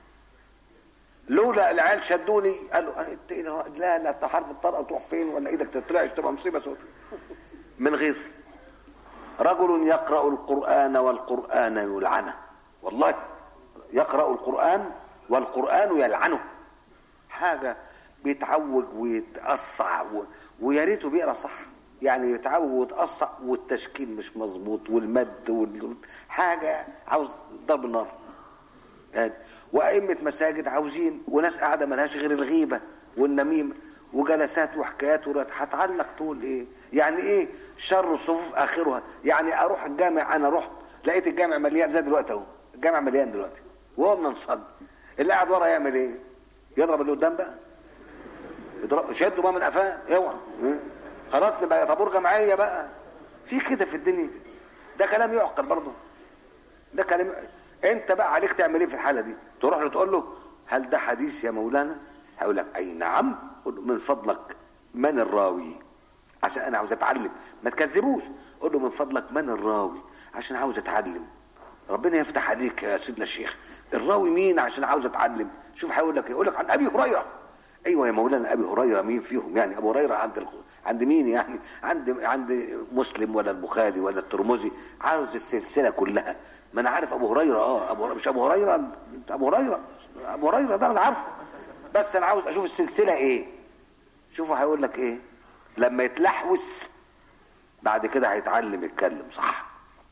لولا العيال شدوني قالوا انت إيه لا لا انت حرف الطلقه تروح فين ولا ايدك تترعش تبقى مصيبه سودة من غيظ رجل يقرا القران والقران يلعنه والله يقرأ القرآن والقرآن يلعنه حاجة بيتعوج ويتقصع و... ويا ريته بيقرا صح يعني يتعوج ويتقصع والتشكيل مش مظبوط والمد وال... حاجة عاوز ضرب النار يعني وأئمة مساجد عاوزين وناس قاعدة ملهاش غير الغيبة والنميمة وجلسات وحكايات ورات هتعلق تقول ايه يعني ايه شر الصفوف اخرها يعني اروح الجامع انا رحت لقيت الجامع مليان زي دلوقتي اهو الجامع مليان دلوقتي وقمنا نصلي اللي قاعد ورا يعمل ايه يضرب اللي قدام بقى يضرب شدوا بقى من قفاه اوعى إيه؟ خلاص نبقى طابور جماعيه بقى في كده في الدنيا ده كلام يعقل برضه ده كلام انت بقى عليك تعمل ايه في الحاله دي تروح له تقول له هل ده حديث يا مولانا هيقول لك اي نعم قول له من فضلك من الراوي عشان انا عاوز اتعلم ما تكذبوش قول له من فضلك من الراوي عشان عاوز اتعلم ربنا يفتح عليك يا سيدنا الشيخ الراوي مين عشان عاوز اتعلم شوف هيقول لك يقول لك عن ابي هريره ايوه يا مولانا ابي هريره مين فيهم يعني ابو هريره عند ال... عند مين يعني عند عند مسلم ولا البخاري ولا الترمذي عاوز السلسله كلها ما انا عارف ابو هريره اه ابو مش ابو هريره ابو هريره ابو هريره ده انا عارفه بس انا عاوز اشوف السلسله ايه شوفوا هيقول لك ايه لما يتلحوس بعد كده هيتعلم يتكلم صح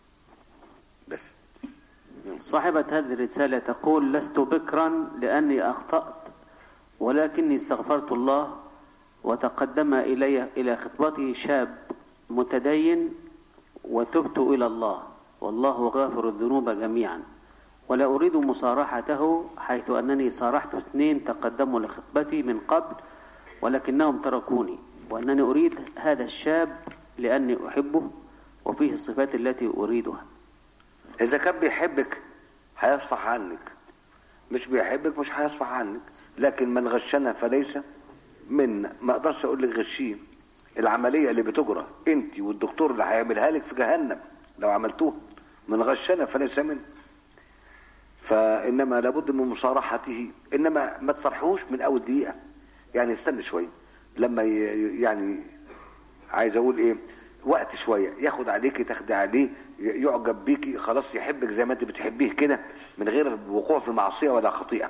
بس صاحبة هذه الرسالة تقول لست بكرا لأني أخطأت ولكني استغفرت الله وتقدم إلي إلى خطبتي شاب متدين وتبت إلى الله والله غافر الذنوب جميعا ولا أريد مصارحته حيث أنني صارحت اثنين تقدموا لخطبتي من قبل ولكنهم تركوني وأنني أريد هذا الشاب لأني أحبه وفيه الصفات التي أريدها اذا كان بيحبك هيصفح عنك مش بيحبك مش هيصفح عنك لكن من غشنا فليس منا ما اقدرش اقول لك غشيه العمليه اللي بتجرى انت والدكتور اللي هيعملها لك في جهنم لو عملتوها من غشنا فليس منا فانما لابد من مصارحته انما ما تصرحوش من اول دقيقه يعني استنى شويه لما ي- يعني عايز اقول ايه وقت شويه ياخد عليكي تاخدي عليه ي- يعجب بيكي خلاص يحبك زي ما انت بتحبيه كده من غير وقوع في معصيه ولا خطيئه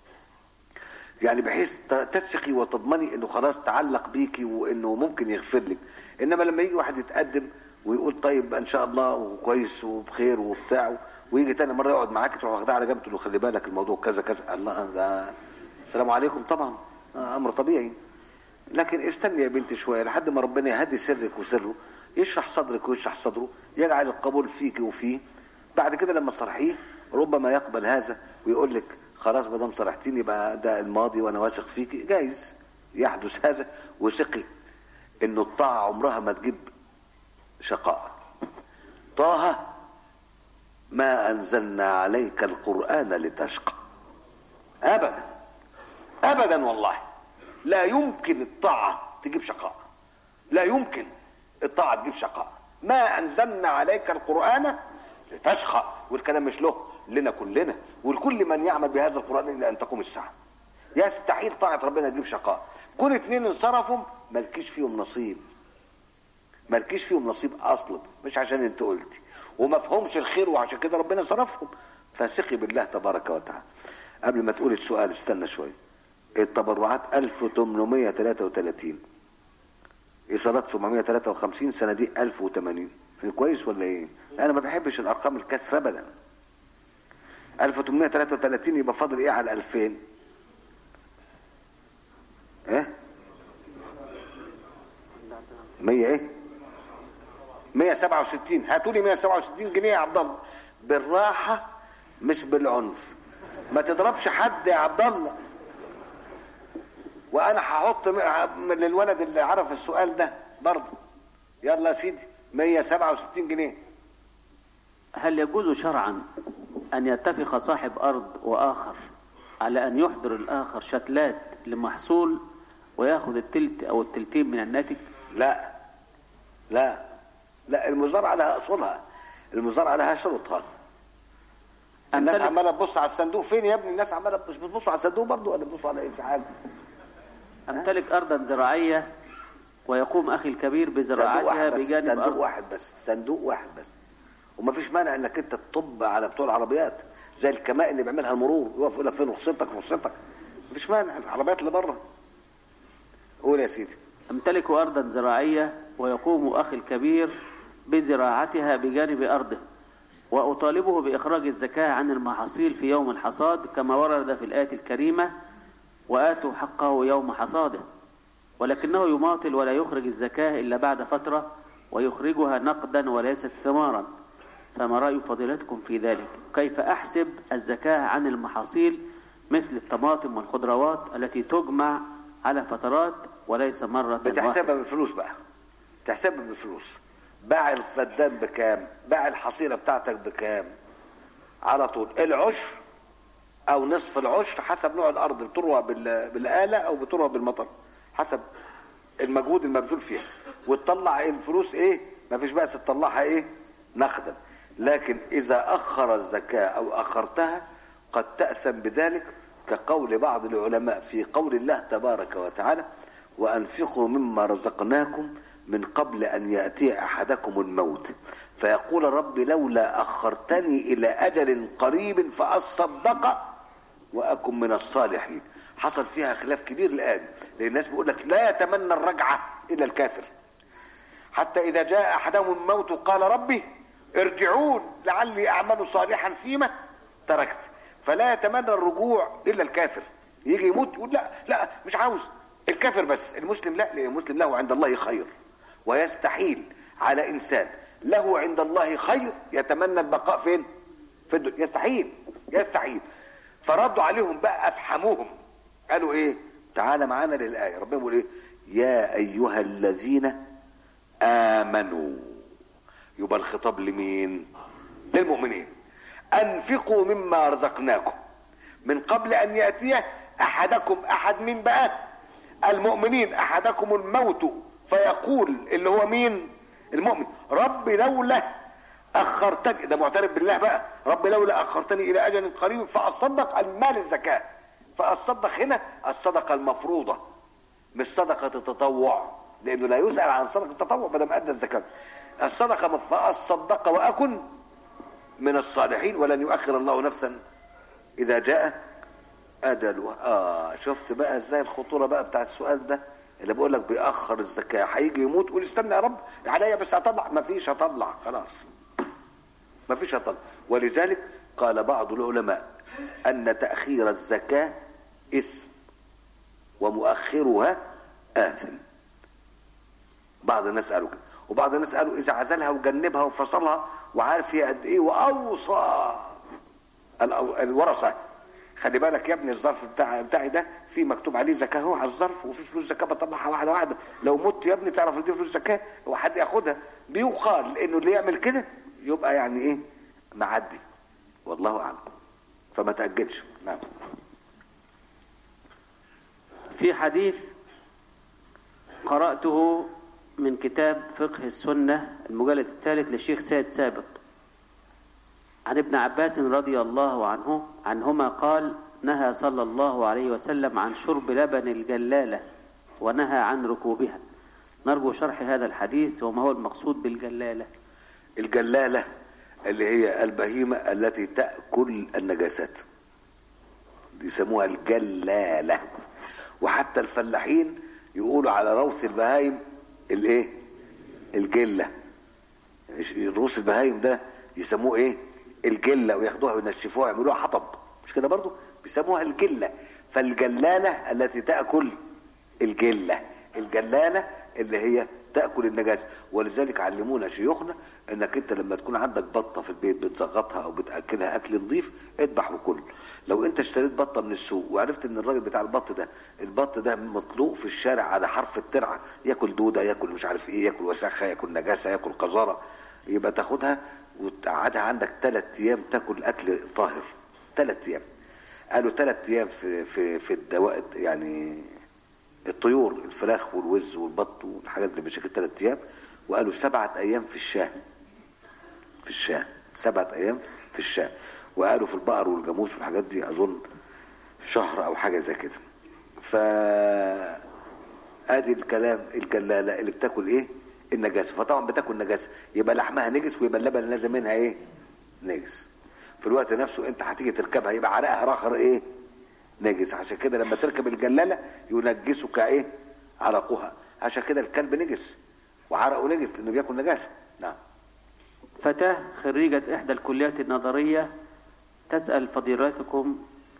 يعني بحيث ت- تثقي وتضمني انه خلاص تعلق بيكي وانه ممكن يغفر لك انما لما يجي واحد يتقدم ويقول طيب ان شاء الله وكويس وبخير وبتاع ويجي تاني مره يقعد معاك تروح واخدها على جنب تقول له خلي بالك الموضوع كذا كذا الله ده السلام عليكم طبعا آه، امر طبيعي لكن استني يا بنتي شويه لحد ما ربنا يهدي سرك وسره يشرح صدرك ويشرح صدره يجعل القبول فيك وفيه بعد كده لما تصرحيه ربما يقبل هذا ويقول لك خلاص ما دام صرحتيني يبقى ده الماضي وانا واثق فيك جايز يحدث هذا وثقي انه الطاعه عمرها ما تجيب شقاء طه ما انزلنا عليك القران لتشقى ابدا ابدا والله لا يمكن الطاعه تجيب شقاء لا يمكن الطاعه تجيب شقاء ما انزلنا عليك القران لتشقى والكلام مش له لنا كلنا ولكل من يعمل بهذا القران الى ان تقوم الساعه يستحيل طاعه ربنا تجيب شقاء كل اتنين انصرفوا مالكيش فيهم نصيب مالكيش فيهم نصيب اصلا مش عشان انت قلتي وما فهمش الخير وعشان كده ربنا صرفهم فثقي بالله تبارك وتعالى قبل ما تقول السؤال استنى شويه التبرعات 1833 ايصالات 753 سنه دي 1080 كويس ولا ايه؟ انا ما بحبش الارقام الكسر ابدا 1833 يبقى فاضل ايه على 2000 ايه 100 ايه 167 هاتوا لي 167 جنيه يا عبد الله بالراحه مش بالعنف ما تضربش حد يا عبد الله وانا هحط م- من للولد اللي عرف السؤال ده برضه يلا يا سيدي 167 جنيه هل يجوز شرعا أن يتفق صاحب أرض وآخر على أن يحضر الآخر شتلات لمحصول ويأخذ التلت أو التلتين من الناتج لا لا لا المزارعه لها اصولها المزارعه لها شروطها الناس أمتلك- عماله تبص على الصندوق فين يا ابني الناس عماله مش بتبصوا على الصندوق برضه ولا بتبصوا على ايه في حاجه أمتلك أرضا زراعية ويقوم أخي الكبير صندوق بزراعتها واحد بس بجانب صندوق أرض واحد بس صندوق واحد بس ومفيش مانع انك انت تطب على بتوع العربيات زي الكمائن اللي بيعملها المرور يقف يقول لك فين رخصتك رخصتك مفيش مانع العربيات اللي بره قول يا سيدي أمتلك أرضا زراعية ويقوم أخي الكبير بزراعتها بجانب أرضه وأطالبه بإخراج الزكاة عن المحاصيل في يوم الحصاد كما ورد في الآية الكريمة وآتوا حقه يوم حصاده ولكنه يماطل ولا يخرج الزكاة إلا بعد فترة ويخرجها نقدا وليست ثمارا فما رأي فضيلتكم في ذلك كيف أحسب الزكاة عن المحاصيل مثل الطماطم والخضروات التي تجمع على فترات وليس مرة واحدة بتحسبها بالفلوس بقى تحسبها بالفلوس باع الفدان بكام باع الحصيلة بتاعتك بكام على طول العشر او نصف العشر حسب نوع الارض بتروى بال- بالآلة او بتروى بالمطر حسب المجهود المبذول فيها وتطلع الفلوس ايه ما فيش بأس تطلعها ايه نقدا لكن اذا اخر الزكاة او اخرتها قد تأثم بذلك كقول بعض العلماء في قول الله تبارك وتعالى وانفقوا مما رزقناكم من قبل ان يأتي احدكم الموت فيقول رب لولا اخرتني الى اجل قريب فاصدق واكن من الصالحين حصل فيها خلاف كبير الان لان الناس بيقول لك لا يتمنى الرجعه الا الكافر حتى اذا جاء احدهم الموت قال ربي ارجعون لعلي اعمل صالحا فيما تركت فلا يتمنى الرجوع الا الكافر يجي يموت يقول لا لا مش عاوز الكافر بس المسلم لا لان المسلم له عند الله خير ويستحيل على انسان له عند الله خير يتمنى البقاء فين في الدنيا يستحيل يستحيل فردوا عليهم بقى افحموهم قالوا ايه تعالى معانا للايه ربنا بيقول ايه يا ايها الذين امنوا يبقى الخطاب لمين للمؤمنين انفقوا مما رزقناكم من قبل ان ياتي احدكم احد مين بقى المؤمنين احدكم الموت فيقول اللي هو مين المؤمن رب لولا اخرتني ده معترف بالله بقى رب لولا اخرتني الى اجل قريب فاصدق عن مال الزكاه فاصدق هنا الصدقه المفروضه مش صدقه التطوع لانه لا يسال عن صدقه التطوع ما دام ادى الزكاه الصدقه مف- فاصدق واكن من الصالحين ولن يؤخر الله نفسا اذا جاء اجلها اه شفت بقى ازاي الخطوره بقى بتاع السؤال ده اللي بيقول لك بيأخر الزكاه هيجي يموت يقول استنى يا رب عليا بس هطلع ما فيش هطلع خلاص ما فيش هطلع ولذلك قال بعض العلماء ان تأخير الزكاه اثم ومؤخرها آثم بعض الناس قالوا كده وبعض الناس قالوا اذا عزلها وجنبها وفصلها وعارف هي قد ايه واوصى الأو- الورثه خلي بالك يا ابني الظرف بتاع بتاعي ده في مكتوب عليه زكاه اهو على الظرف وفي فلوس زكاه بطلعها واحده واحده لو مت يا ابني تعرف ان دي فلوس زكاه وحد ياخدها بيقال انه اللي يعمل كده يبقى يعني ايه معدي والله اعلم فما تاجلش نعم في حديث قرأته من كتاب فقه السنة المجلد الثالث للشيخ سيد سابق عن ابن عباس رضي الله عنه عنهما قال نهى صلى الله عليه وسلم عن شرب لبن الجلالة ونهى عن ركوبها نرجو شرح هذا الحديث وما هو المقصود بالجلالة الجلالة اللي هي البهيمة التي تأكل النجاسات دي يسموها الجلالة وحتى الفلاحين يقولوا على روث البهايم الايه الجلة روث البهايم ده يسموه ايه الجلة وياخدوها وينشفوها يعملوها حطب مش كده برضو بيسموها الجلة فالجلالة التي تأكل الجلة الجلالة اللي هي تأكل النجاسة ولذلك علمونا شيوخنا انك انت لما تكون عندك بطة في البيت بتزغطها او بتأكلها اكل نظيف اذبح وكل لو انت اشتريت بطة من السوق وعرفت ان الراجل بتاع البط ده البط ده مطلوق في الشارع على حرف الترعة ياكل دودة ياكل مش عارف ايه ياكل وسخة ياكل نجاسة ياكل قذارة يبقى تاخدها وتقعدها عندك ثلاث ايام تاكل اكل طاهر ثلاث ايام قالوا ثلاث ايام في في في الدواء يعني الطيور الفراخ والوز والبط والحاجات دي بشكل ثلاث ايام وقالوا سبعة ايام في الشاه في الشاه سبعة ايام في الشاه وقالوا في البقر والجاموس والحاجات دي اظن شهر او حاجة زي كده ف ادي الكلام الجلالة اللي بتاكل ايه النجاسة فطبعا بتاكل نجاسة يبقى لحمها نجس ويبقى اللبن اللي نازل منها ايه نجس في الوقت نفسه انت هتيجي تركبها يبقى عرقها راخر ايه نجس عشان كده لما تركب الجلاله ينجسك ايه عرقها عشان كده الكلب نجس وعرقه نجس لانه بياكل نجاسه نعم فتاة خريجة إحدى الكليات النظرية تسأل فضيلتكم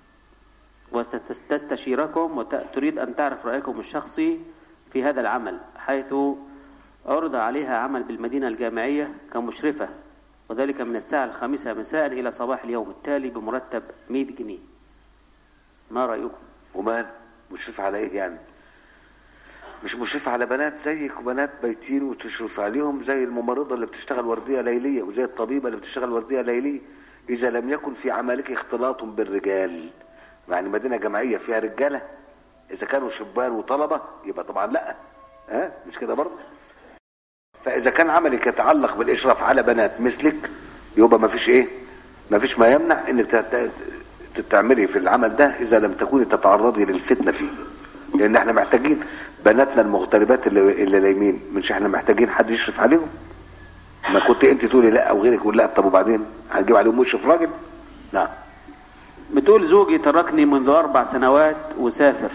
وتستشيركم وتريد أن تعرف رأيكم الشخصي في هذا العمل حيث عرض عليها عمل بالمدينة الجامعية كمشرفة وذلك من الساعة الخامسة مساء إلى صباح اليوم التالي بمرتب 100 جنيه ما رأيكم؟ ومال مشرف على ايه يعني مش مشرف على بنات زيك وبنات بيتين وتشرف عليهم زي الممرضة اللي بتشتغل وردية ليلية وزي الطبيبة اللي بتشتغل وردية ليلية إذا لم يكن في عملك اختلاط بالرجال يعني مدينة جامعية فيها رجالة إذا كانوا شبان وطلبة يبقى طبعا لا ها مش كده برضه فإذا كان عملك يتعلق بالإشراف على بنات مثلك يبقى ما فيش إيه ما فيش ما يمنع إنك تت- تعملي في العمل ده إذا لم تكوني تتعرضي للفتنة فيه لأن احنا محتاجين بناتنا المغتربات اللي, اللي لايمين مش احنا محتاجين حد يشرف عليهم ما كنت انت تقولي لا او غيرك يقول لا طب وبعدين هنجيب عليهم مشرف راجل نعم بتقول زوجي تركني منذ أربع سنوات وسافر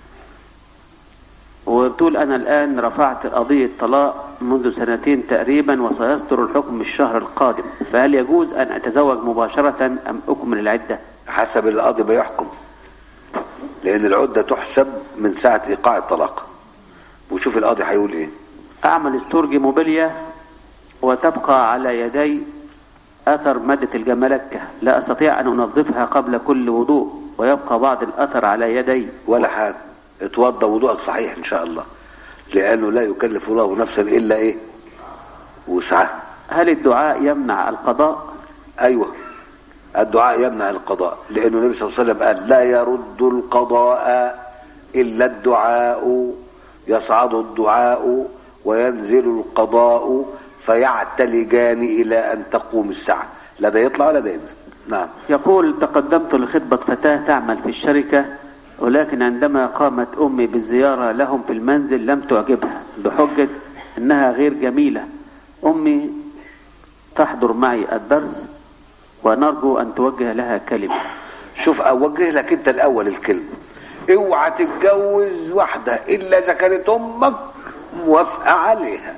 وبتقول أنا الآن رفعت قضية طلاق منذ سنتين تقريبا وسيصدر الحكم الشهر القادم فهل يجوز أن أتزوج مباشرة أم أكمل العدة حسب القاضي بيحكم لان العده تحسب من ساعه ايقاع الطلاق وشوف القاضي هيقول ايه أعمل استورج موبيليا وتبقى على يدي أثر مادة الجملكة لا أستطيع أن أنظفها قبل كل وضوء ويبقى بعض الأثر على يدي ولا حاجه اتوضى وضوءك صحيح ان شاء الله لانه لا يكلف الله نفسا الا ايه وسعها هل الدعاء يمنع القضاء ايوه الدعاء يمنع القضاء لانه النبي صلى الله عليه وسلم قال لا يرد القضاء الا الدعاء يصعد الدعاء وينزل القضاء فيعتلجان الى ان تقوم الساعه لا ده يطلع ولا ده ينزل نعم يقول تقدمت لخطبة فتاة تعمل في الشركة ولكن عندما قامت أمي بالزيارة لهم في المنزل لم تعجبها بحجة أنها غير جميلة أمي تحضر معي الدرس ونرجو أن توجه لها كلمة شوف اوجه لك انت الاول الكلمه اوعى تتجوز واحده الا اذا كانت امك موافقه عليها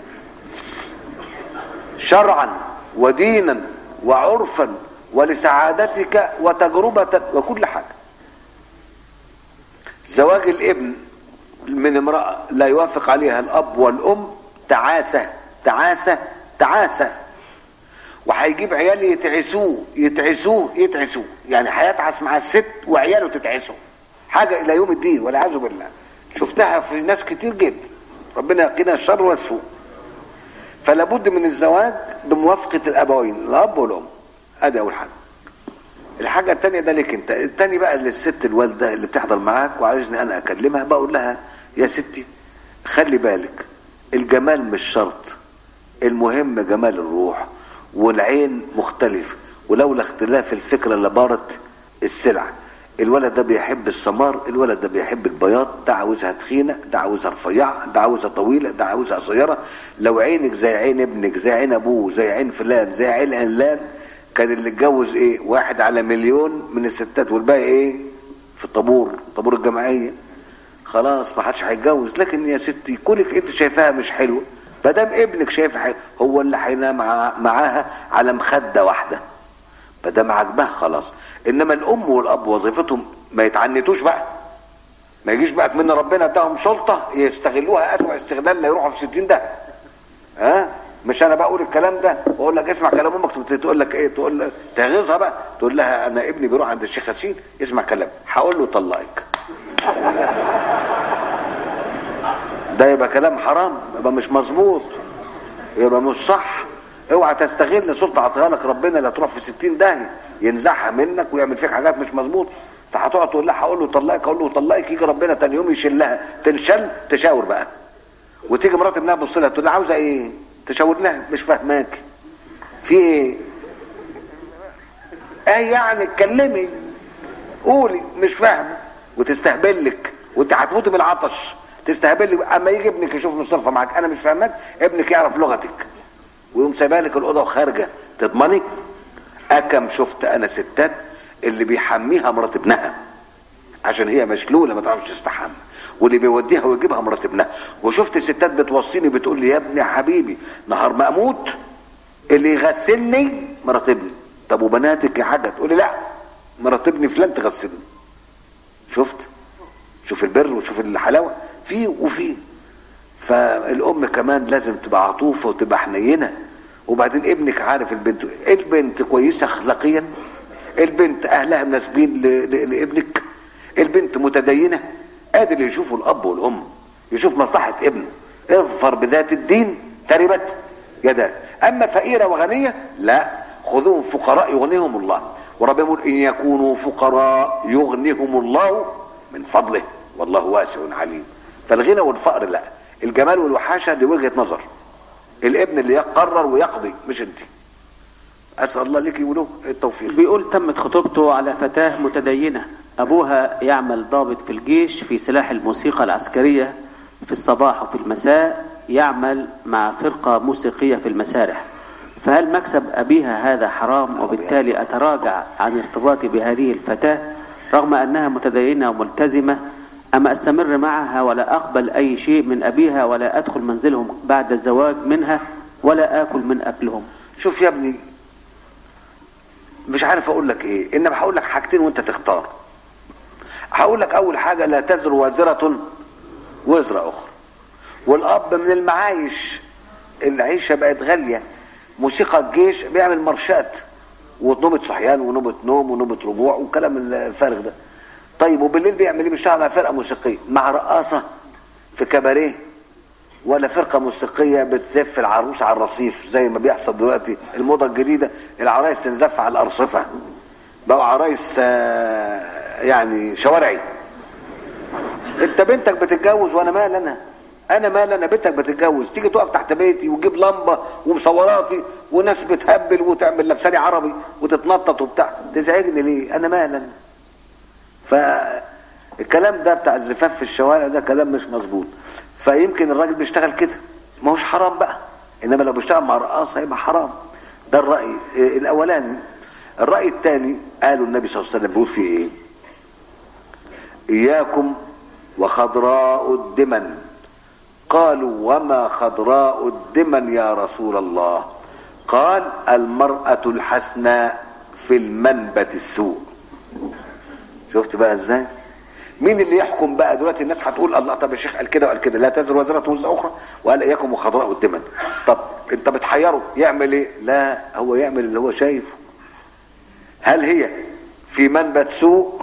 شرعا ودينا وعرفا ولسعادتك وتجربه وكل حاجه زواج الابن من امراه لا يوافق عليها الاب والام تعاسه تعاسه تعاسه وهيجيب عيال يتعسوه يتعسوه يتعسوه يعني هيتعس مع الست وعياله تتعسوا حاجه الى يوم الدين والعياذ بالله شفتها في ناس كتير جدا ربنا يقينا الشر والسوء فلا بد من الزواج بموافقه الابوين الاب والام ادي اول حاجه الحاجه الثانيه ده لك انت الثاني بقى للست الوالده اللي بتحضر معاك وعايزني انا اكلمها بقول لها يا ستي خلي بالك الجمال مش شرط المهم جمال الروح والعين مختلف ولولا اختلاف الفكرة لبارت السلع الولد ده بيحب السمار الولد ده بيحب البياض ده عاوزها تخينة ده عاوزها رفيعة ده عاوزها طويلة ده عاوزها قصيرة لو عينك زي عين ابنك زي عين ابوه زي عين فلان زي عين علان كان اللي اتجوز ايه واحد على مليون من الستات والباقي ايه في الطابور طابور الجمعية خلاص ما حدش هيتجوز لكن يا ستي كونك انت شايفاها مش حلوه ما دام ابنك شايفها حلوه هو اللي هينام مع- معاها على مخده واحده ما دام عاجباه خلاص انما الام والاب وظيفتهم ما يتعنتوش بقى ما يجيش بقى من ربنا اداهم سلطه يستغلوها اسوء استغلال لا يروحوا في 60 ده ها مش انا بقول الكلام ده واقول لك اسمع كلام امك تقول- تقول لك ايه تقول لك تغيظها بقى تقول لها انا ابني بيروح عند الشيخ ياسين اسمع كلام هقول له طلقك ده يبقى كلام حرام يبقى مش مظبوط يبقى مش صح اوعى تستغل سلطه عطيها لك ربنا لا تروح في 60 داهيه ينزعها منك ويعمل فيك حاجات مش مظبوط فهتقعد تقول لها هقول له طلقك اقول له طلقك يجي ربنا تاني يوم يشلها تنشل تشاور بقى وتيجي مرات ابنها تبص لها تقول لها عاوزه ايه تشاور لها مش فاهماك في ايه ايه يعني اتكلمي قولي مش فاهمه وتستهبل لك وانت هتموتي من العطش تستهبل لك اما يجي ابنك يشوف مصطفى معاك انا مش فاهمك ابنك يعرف لغتك ويقوم سايبها لك الاوضه وخارجه تضمني اكم شفت انا ستات اللي بيحميها مرات ابنها عشان هي مشلوله ما تعرفش تستحمى واللي بيوديها ويجيبها مرات ابنها وشفت ستات بتوصيني بتقول لي يا ابني حبيبي نهار ما اموت اللي يغسلني مرات ابني طب وبناتك يا حاجه تقول لي لا مرات ابني فلان تغسلني شفت شوف البر وشوف الحلاوه في وفي فالام كمان لازم تبقى عطوفه وتبقى حنينه وبعدين ابنك عارف البنت البنت كويسه اخلاقيا البنت اهلها مناسبين ل- ل- لابنك البنت متدينه قادر يشوفوا الاب والام يشوف مصلحه ابنه اظفر بذات الدين تربت يداك اما فقيره وغنيه لا خذوهم فقراء يغنيهم الله وربنا يقول ان يكونوا فقراء يغنيهم الله من فضله والله واسع عليم فالغنى والفقر لا الجمال والوحاشه دي وجهه نظر الابن اللي يقرر ويقضي مش انت اسال الله لك وله التوفيق بيقول تمت خطوبته على فتاة متدينة أبوها يعمل ضابط في الجيش في سلاح الموسيقى العسكرية في الصباح وفي المساء يعمل مع فرقة موسيقية في المسارح فهل مكسب أبيها هذا حرام وبالتالي أتراجع عن ارتباطي بهذه الفتاة رغم أنها متدينة وملتزمة أما أستمر معها ولا أقبل أي شيء من أبيها ولا أدخل منزلهم بعد الزواج منها ولا آكل من أكلهم شوف يا ابني مش عارف اقول لك ايه انما هقول لك حاجتين وانت تختار هقول لك اول حاجه لا تزر وازره وزر اخرى والاب من المعايش العيشه بقت غاليه موسيقى الجيش بيعمل مارشات ونوبة صحيان ونوبة نوم ونوبة رجوع والكلام الفارغ ده طيب وبالليل بيعمل ايه بيشتغل مع فرقه موسيقيه مع رقاصه في كباريه ولا فرقة موسيقية بتزف العروس على الرصيف زي ما بيحصل دلوقتي الموضة الجديدة العرايس تنزف على الأرصفة بقوا عرايس آه، يعني شوارعي انت بنتك بتتجوز وانا مال انا انا مال انا بنتك بتتجوز تيجي تقف تحت بيتي وتجيب لمبه ومصوراتي وناس بتهبل وتعمل لبساني عربي وتتنطط وبتاع تزعجني ليه انا مال انا فالكلام ده بتاع الزفاف في الشوارع ده كلام مش مظبوط فيمكن الراجل بيشتغل كده ما هوش حرام بقى انما لو بيشتغل مع رقاصه يبقى حرام ده الراي إيه، الاولاني الراي الثاني قالوا النبي صلى الله عليه وسلم بيقول فيه ايه اياكم وخضراء الدمن قالوا وما خضراء الدمن يا رسول الله قال المرأة الحسناء في المنبت السوء شفت بقى ازاي مين اللي يحكم بقى دلوقتي الناس هتقول الله طب الشيخ قال كده وقال كده لا تزر وزرة وزر اخرى وقال اياكم وخضراء الدمن طب انت بتحيره يعمل ايه لا هو يعمل اللي هو شايفه هل هي في منبت سوء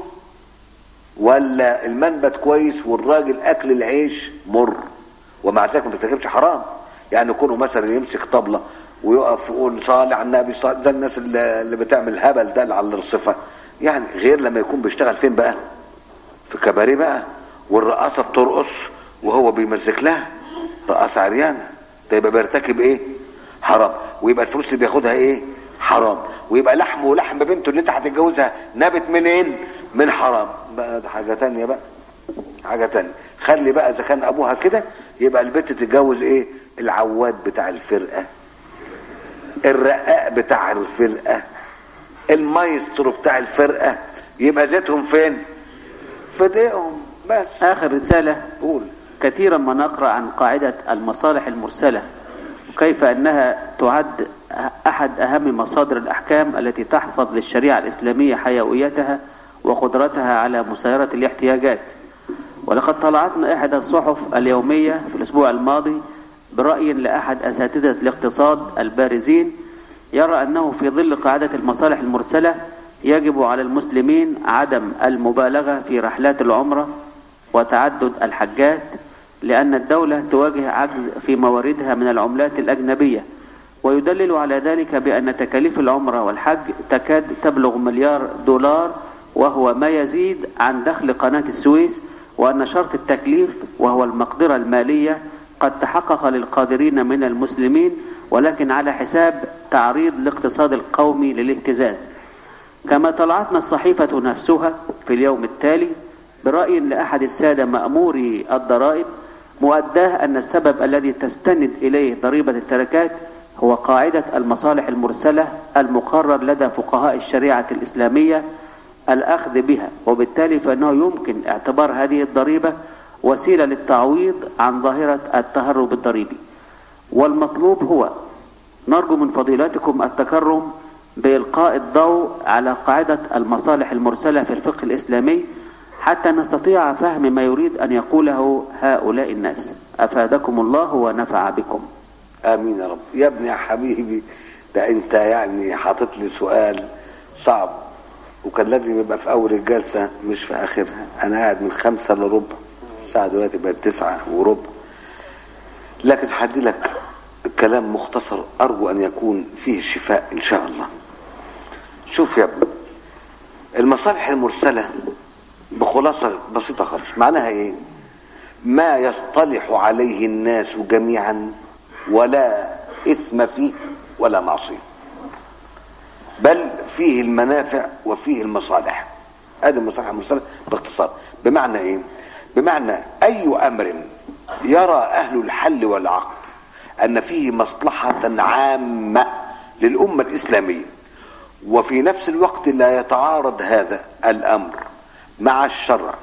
ولا المنبت كويس والراجل اكل العيش مر ومع ذلك ما بيرتكبش حرام يعني يكونوا مثلا يمسك طبله ويقف يقول صالح على النبي صالح زي الناس اللي اللي بتعمل الهبل ده اللي على الرصفه يعني غير لما يكون بيشتغل فين بقى في كباريه بقى والرقاصه بترقص وهو بيمزك لها رقاصه عريانه ده يبقى بيرتكب ايه حرام ويبقى الفلوس اللي بياخدها ايه حرام ويبقى لحم ولحم بنته اللي انت هتتجوزها نابت منين من حرام بقى ده حاجه تانية بقى حاجه تانية خلي بقى اذا كان ابوها كده يبقى البنت تتجوز ايه العواد بتاع الفرقه الرقاق بتاع الفرقه المايسترو بتاع الفرقه يبقى زيتهم فين في ايديهم بس آخر رسالة قول كثيرا ما نقرأ عن قاعدة المصالح المرسلة وكيف أنها تعد أحد أهم مصادر الأحكام التي تحفظ للشريعة الإسلامية حيويتها وقدرتها على مسايرة الاحتياجات ولقد طلعتنا إحدى الصحف اليومية في الأسبوع الماضي برأي لأحد أساتذة الاقتصاد البارزين يرى أنه في ظل قاعدة المصالح المرسلة يجب على المسلمين عدم المبالغة في رحلات العمرة وتعدد الحجات لأن الدولة تواجه عجز في مواردها من العملات الأجنبية ويدلل على ذلك بأن تكاليف العمرة والحج تكاد تبلغ مليار دولار وهو ما يزيد عن دخل قناة السويس وأن شرط التكليف وهو المقدرة المالية قد تحقق للقادرين من المسلمين ولكن على حساب تعريض الاقتصاد القومي للاهتزاز كما طلعتنا الصحيفة نفسها في اليوم التالي برأي لأحد السادة مأموري الضرائب مؤداه أن السبب الذي تستند إليه ضريبة التركات هو قاعدة المصالح المرسلة المقرر لدى فقهاء الشريعة الإسلامية الأخذ بها وبالتالي فإنه يمكن اعتبار هذه الضريبة وسيلة للتعويض عن ظاهرة التهرب الضريبي والمطلوب هو نرجو من فضيلتكم التكرم بإلقاء الضوء على قاعدة المصالح المرسلة في الفقه الإسلامي حتى نستطيع فهم ما يريد أن يقوله هؤلاء الناس أفادكم الله ونفع بكم امين يا رب يا ابني يا حبيبي ده انت يعني حاطط لي سؤال صعب وكان لازم يبقى في اول الجلسه مش في اخرها انا قاعد من خمسة لربع الساعه دلوقتي بقت تسعة وربع لكن هدي لك كلام مختصر ارجو ان يكون فيه شفاء ان شاء الله شوف يا ابني المصالح المرسله بخلاصه بسيطه خالص معناها ايه ما يصطلح عليه الناس جميعا ولا إثم فيه ولا معصية بل فيه المنافع وفيه المصالح هذه المصالح المرسلة باختصار بمعنى ايه بمعنى اي امر يرى اهل الحل والعقد ان فيه مصلحة عامة للامة الاسلامية وفي نفس الوقت لا يتعارض هذا الامر مع الشرع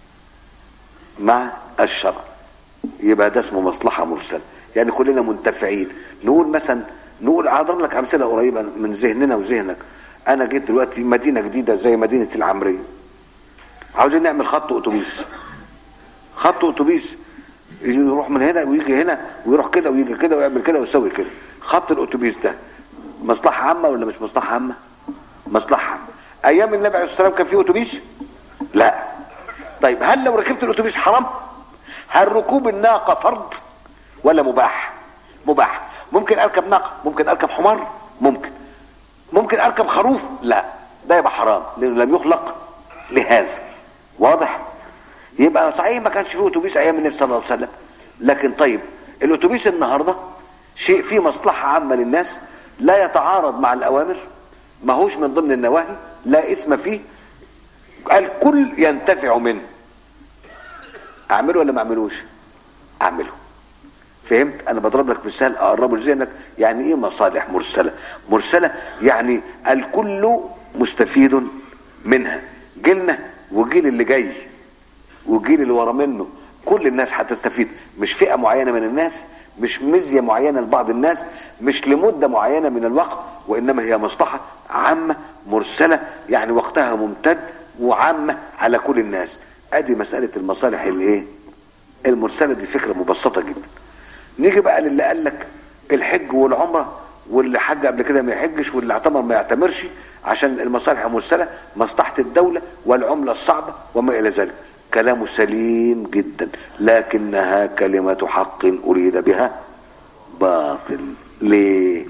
مع الشرع يبقى ده اسمه مصلحة مرسلة يعني كلنا منتفعين نقول مثلا نقول اضرب لك امثله قريبه من ذهننا وذهنك انا جيت دلوقتي مدينه جديده زي مدينه العمريه عاوزين نعمل خط اتوبيس خط اتوبيس يروح من هنا ويجي هنا ويروح كده ويجي كده ويعمل كده ويسوي كده خط الاتوبيس ده مصلحه عامه ولا مش مصلحه عامه مصلحه عامه ايام النبي عليه الصلاه والسلام كان في اتوبيس لا طيب هل لو ركبت الاتوبيس حرام هل ركوب الناقه فرض ولا مباح مباح ممكن اركب ناقه ممكن اركب حمار ممكن ممكن اركب خروف لا ده يبقى حرام لانه لم يخلق لهذا واضح يبقى صحيح ما كانش فيه اتوبيس ايام النبي صلى الله عليه وسلم لكن طيب الاتوبيس النهارده شيء فيه مصلحه عامه للناس لا يتعارض مع الاوامر ما هوش من ضمن النواهي لا اسم فيه الكل ينتفع منه اعمله ولا ما اعملوش اعمله فهمت انا بضرب لك مثال اقربه لذهنك يعني ايه مصالح مرسله مرسله يعني الكل مستفيد منها جيلنا وجيل اللي جاي والجيل اللي ورا منه كل الناس هتستفيد مش فئه معينه من الناس مش مزيه معينه لبعض الناس مش لمده معينه من الوقت وانما هي مصلحه عامه مرسله يعني وقتها ممتد وعامه على كل الناس ادي مساله المصالح الايه المرسله دي فكره مبسطه جدا نيجي بقى للي قال لك الحج والعمره واللي حج قبل كده ما يحجش واللي اعتمر ما يعتمرش عشان المصالح المرسله مصلحه الدوله والعمله الصعبه وما الى ذلك كلامه سليم جدا لكنها كلمه حق اريد بها باطل ليه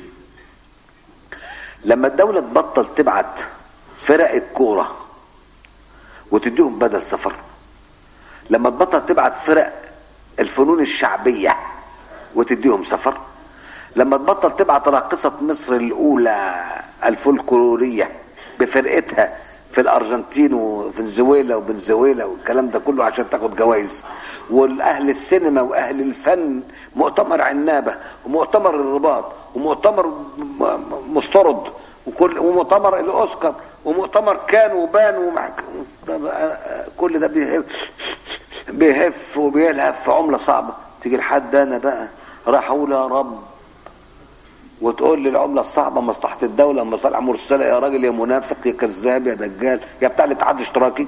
لما الدوله تبطل تبعت فرق الكوره وتديهم بدل سفر لما تبطل تبعت فرق الفنون الشعبيه وتديهم سفر لما تبطل تبعت راقصة مصر الأولى الفولكلورية بفرقتها في الأرجنتين وفنزويلا وبنزويلا والكلام ده كله عشان تاخد جوائز والأهل السينما وأهل الفن مؤتمر عنابة ومؤتمر الرباط ومؤتمر مسترد وكل ومؤتمر الأوسكار ومؤتمر كان وبان ومع كل ده بيهف, بيهف وبيلهف في عملة صعبة تيجي لحد أنا بقى راح اقول يا رب وتقول لي العمله الصعبه مصلحه الدوله مصالح مرسله يا راجل يا منافق يا كذاب يا دجال يا بتاع الاتحاد الاشتراكي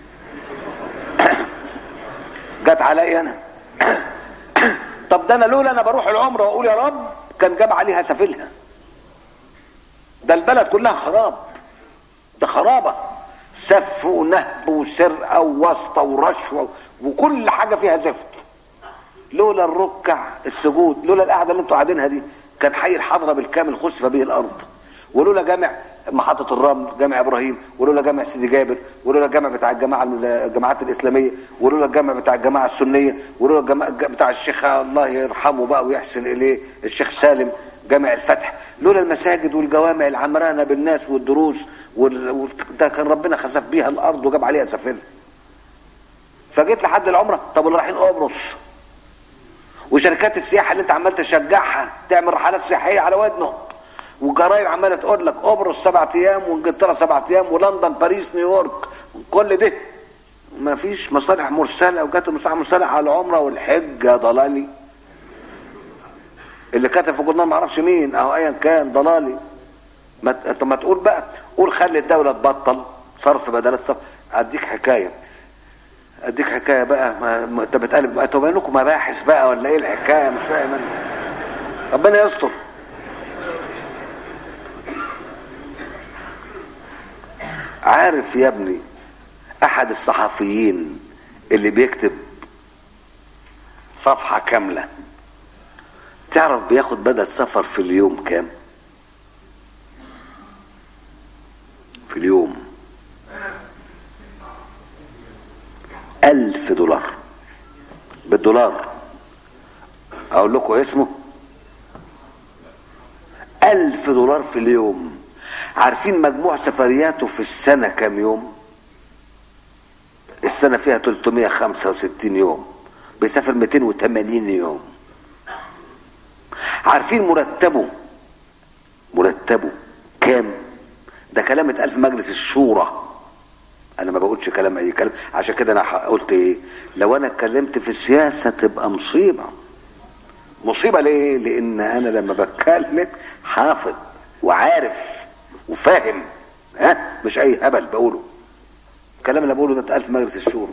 جت عليا انا طب ده انا لولا انا بروح العمره واقول يا رب كان جاب عليها سفلها ده البلد كلها خراب ده خرابه سف ونهب وسرقه وواسطه ورشوه وكل حاجه فيها زفت لولا الركع السجود لولا القعده اللي انتوا قاعدينها دي كان حي الحضره بالكامل خسف به الارض ولولا جامع محطة الرمل جامع ابراهيم ولولا جامع سيدي جابر ولولا الجامع بتاع الجماعة الجماعات الاسلامية ولولا الجامع بتاع الجماعة السنية ولولا الجامع بتاع الشيخ الله يرحمه بقى ويحسن اليه الشيخ سالم جامع الفتح لولا المساجد والجوامع العمرانة بالناس والدروس وال... ده كان ربنا خسف بيها الارض وجاب عليها سفينة فجيت لحد العمرة طب اللي رايحين قبرص وشركات السياحه اللي انت عمال تشجعها تعمل رحلات سياحيه على ودنه وجرايد عماله تقول لك قبرص سبعة ايام وانجلترا سبعة ايام ولندن باريس نيويورك كل ده ما فيش مصالح مرسله وجات مصالح مرسله على العمره والحج يا ضلالي اللي كتب في جورنال ما اعرفش مين او ايا كان ضلالي ما انت ما تقول بقى قول خلي الدوله تبطل صرف بدلات صرف اديك حكايه اديك حكايه بقى ما ما- انت بتقلب انتوا باين لكم مباحث بقى ولا ايه الحكايه مش فاهم انا ربنا يستر عارف يا ابني احد الصحفيين اللي بيكتب صفحه كامله تعرف بياخد بدل سفر في اليوم كام في اليوم ألف دولار بالدولار أقول لكم اسمه ألف دولار في اليوم عارفين مجموع سفرياته في السنة كام يوم السنة فيها 365 يوم بيسافر 280 يوم عارفين مرتبه مرتبه كام ده كلام اتقال في مجلس الشورى انا ما بقولش كلام اي كلام عشان كده انا ح- قلت ايه لو انا اتكلمت في السياسه تبقى مصيبه مصيبه ليه لان انا لما بتكلم حافظ وعارف وفاهم ها مش اي هبل بقوله الكلام اللي بقوله ده اتقال في مجلس الشورى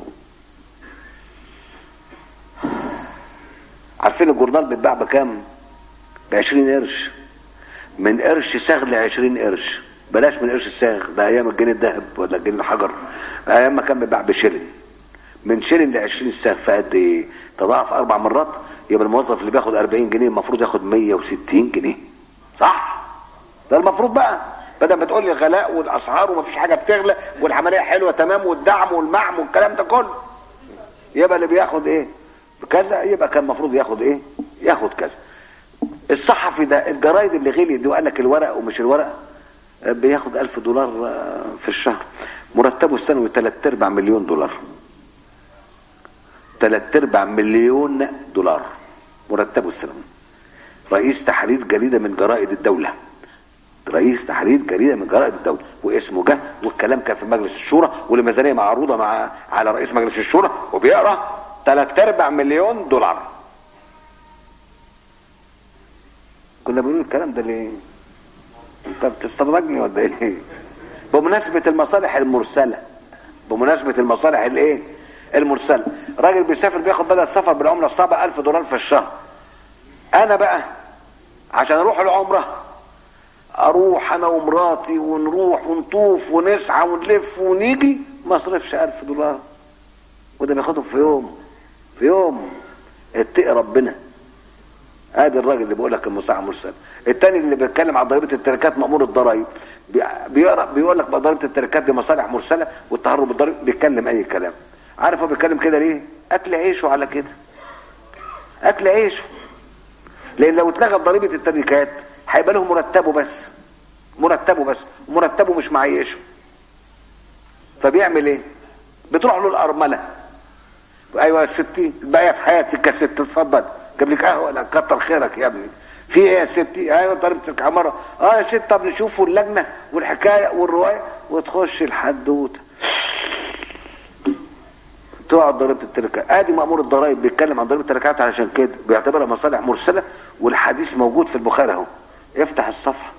عارفين الجورنال بيتباع بكام ب 20 قرش من قرش ساغ ل 20 قرش بلاش من قرش الساغ ده ايام الجنيه الذهب ولا الجنيه الحجر ايام ما كان بيتباع بشلن من شلن ل 20 ساغ في قد ايه تضاعف اربع مرات يبقى الموظف اللي بياخد 40 جنيه المفروض ياخد 160 جنيه صح ده المفروض بقى بدل ما تقول لي الغلاء والاسعار ومفيش حاجه بتغلى والعمليه حلوه تمام والدعم والمعم والكلام ده كله يبقى اللي بياخد ايه بكذا يبقى كان المفروض ياخد ايه ياخد كذا الصحفي ده الجرايد اللي غليت دي وقال لك الورق ومش الورق آه، بياخد ألف دولار آه، في الشهر مرتبه السنوي تلات ارباع مليون دولار تلات ارباع مليون دولار مرتبه السنوي رئيس تحرير جريده من جرائد الدوله رئيس تحرير جريده من جرائد الدوله واسمه جه والكلام كان في مجلس الشورى والميزانيه معروضه مع على رئيس مجلس الشورى وبيقرا تلات ارباع مليون دولار كنا بنقول الكلام ده ليه انت بتستدرجني ولا ايه بمناسبة المصالح المرسلة بمناسبة المصالح الايه المرسلة راجل بيسافر بياخد بدل السفر بالعملة الصعبة ألف دولار في الشهر انا بقى عشان اروح العمرة اروح انا ومراتي ونروح ونطوف ونسعى ونلف ونيجي ما اصرفش ألف دولار وده بياخدهم في يوم في يوم اتقي ربنا ادي الراجل اللي بيقول لك المساعة مرسل التاني اللي بيتكلم عن ضريبه التركات مامور الضرايب بي- بيقرا بيقول لك بقى ضريبه التركات دي مصالح مرسله والتهرب بالضريب بيتكلم اي كلام عارف هو بيتكلم كده ليه اكل عيشه على كده اكل عيشه لان لو اتلغت ضريبه التركات هيبقى له مرتبه بس مرتبه بس مرتبه مش معيشه فبيعمل ايه بتروح له الارمله ايوه يا ستي الباقيه في حياتك يا ست اتفضل جاب لك قهوه لا كتر خيرك يا ابني في ايه يا ستي ايوه ضربتك عماره اه يا ست طب نشوفوا اللجنه والحكايه والروايه وتخش الحدوته تقعد ضريبه التركات ادي مامور الضرائب بيتكلم عن ضريبه التركات علشان كده بيعتبرها مصالح مرسله والحديث موجود في البخاري اهو افتح الصفحه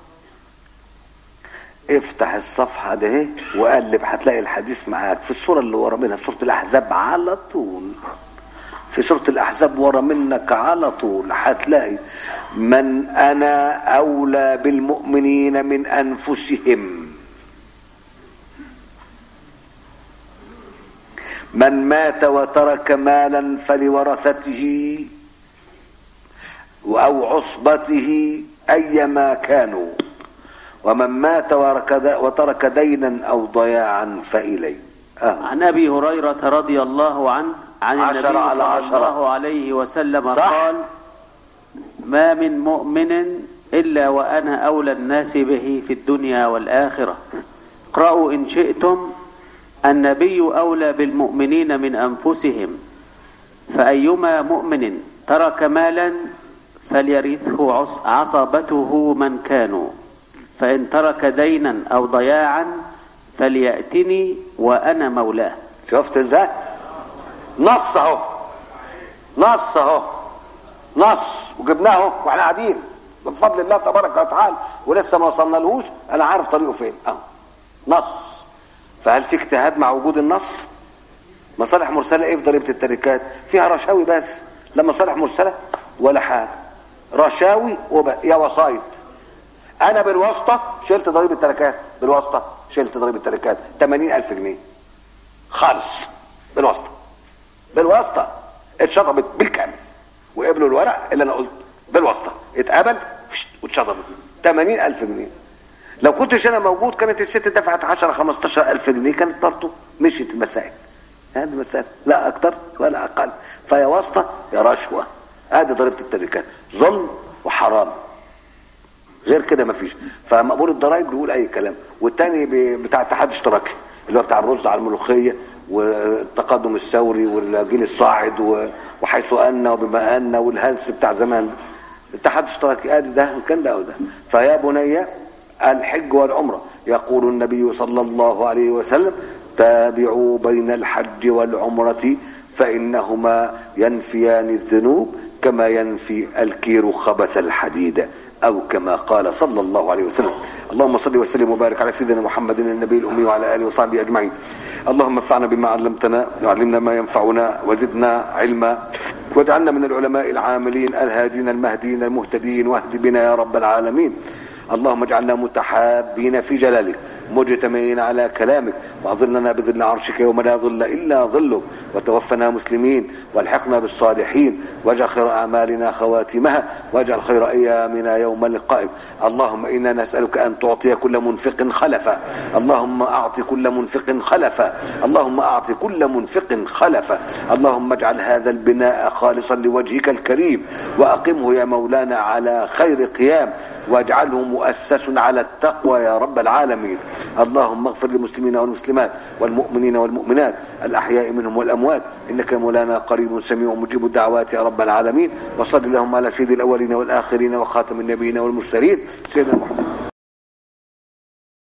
افتح الصفحة ده اهي وقلب هتلاقي الحديث معاك في الصورة اللي ورا منها في سورة الأحزاب على طول في سورة الأحزاب ورا منك على طول هتلاقي من أنا أولى بالمؤمنين من أنفسهم من مات وترك مالا فلورثته أو عصبته أيما كانوا ومن مات ورك- وترك دينا أو ضياعا فإليه آه. عن ابي هريره رضي الله عنه عن عشرة النبي على صلى عشرة. الله عليه وسلم صح. قال ما من مؤمن الا وانا اولى الناس به في الدنيا والاخره اقرأوا ان شئتم النبي اولى بالمؤمنين من انفسهم فايما مؤمن ترك مالا فليرثه عص- عصبته من كانوا فإن ترك دينا أو ضياعا فليأتني وأنا مولاه شفت ازاي نص اهو نص اهو نص وجبناه اهو واحنا قاعدين بفضل الله تبارك وتعالى ولسه ما وصلنا انا عارف طريقه فين اهو نص فهل في اجتهاد مع وجود النص مصالح مرسله ايه في ضريبه التركات فيها رشاوي بس لا مصالح مرسله ولا حاجه رشاوي وب... يا وسايط انا بالواسطه شلت ضريبه التركات بالواسطه شلت ضريبه التركات 80000 جنيه خالص بالواسطه بالواسطه اتشطبت بالكامل وقبلوا الورق اللي انا قلت بالواسطه اتقبل فشت، واتشطبت 80000 جنيه لو كنتش انا موجود كانت الست دفعت 10 15000 جنيه كانت طرته مشيت المسائل هذه المسائل لا اكتر ولا اقل فيا واسطه يا رشوه ادي ضريبه التركات ظلم وحرام غير كده مفيش فمقبول الضرايب بيقول اي كلام والتاني ب- بتاع اتحاد اشتراكي اللي هو بتاع الرز على الملوخيه والتقدم الثوري والجيل الصاعد و- وحيث ان وبما ان والهلس بتاع زمان اتحاد اشتراكي ادي ده إن كان ده او ده فيا بني الحج والعمره يقول النبي صلى الله عليه وسلم تابعوا بين الحج والعمره فانهما ينفيان الذنوب كما ينفي الكير خبث الحديد أو كما قال صلى الله عليه وسلم اللهم صل وسلم وبارك على سيدنا محمد النبي الأمي وعلى آله وصحبه أجمعين اللهم انفعنا بما علمتنا وعلمنا ما ينفعنا وزدنا علما واجعلنا من العلماء العاملين الهادين المهديين المهتدين واهد بنا يا رب العالمين اللهم اجعلنا متحابين في جلالك مجتمعين على كلامك واظلنا بظل عرشك يوم لا ظل الا ظلك وتوفنا مسلمين والحقنا بالصالحين واجعل خير اعمالنا خواتمها واجعل خير ايامنا يوم لقائك اللهم انا نسالك ان تعطي كل منفق خلفا اللهم اعط كل منفق خلفا اللهم اعط كل منفق خلفا اللهم اجعل هذا البناء خالصا لوجهك الكريم واقمه يا مولانا على خير قيام واجعله مؤسس على التقوى يا رب العالمين اللهم اغفر للمسلمين والمسلمات والمؤمنين والمؤمنات الأحياء منهم والأموات إنك يا مولانا قريب سميع مجيب الدعوات يا رب العالمين وصل اللهم على سيد الأولين والآخرين وخاتم النبيين والمرسلين سيدنا محمد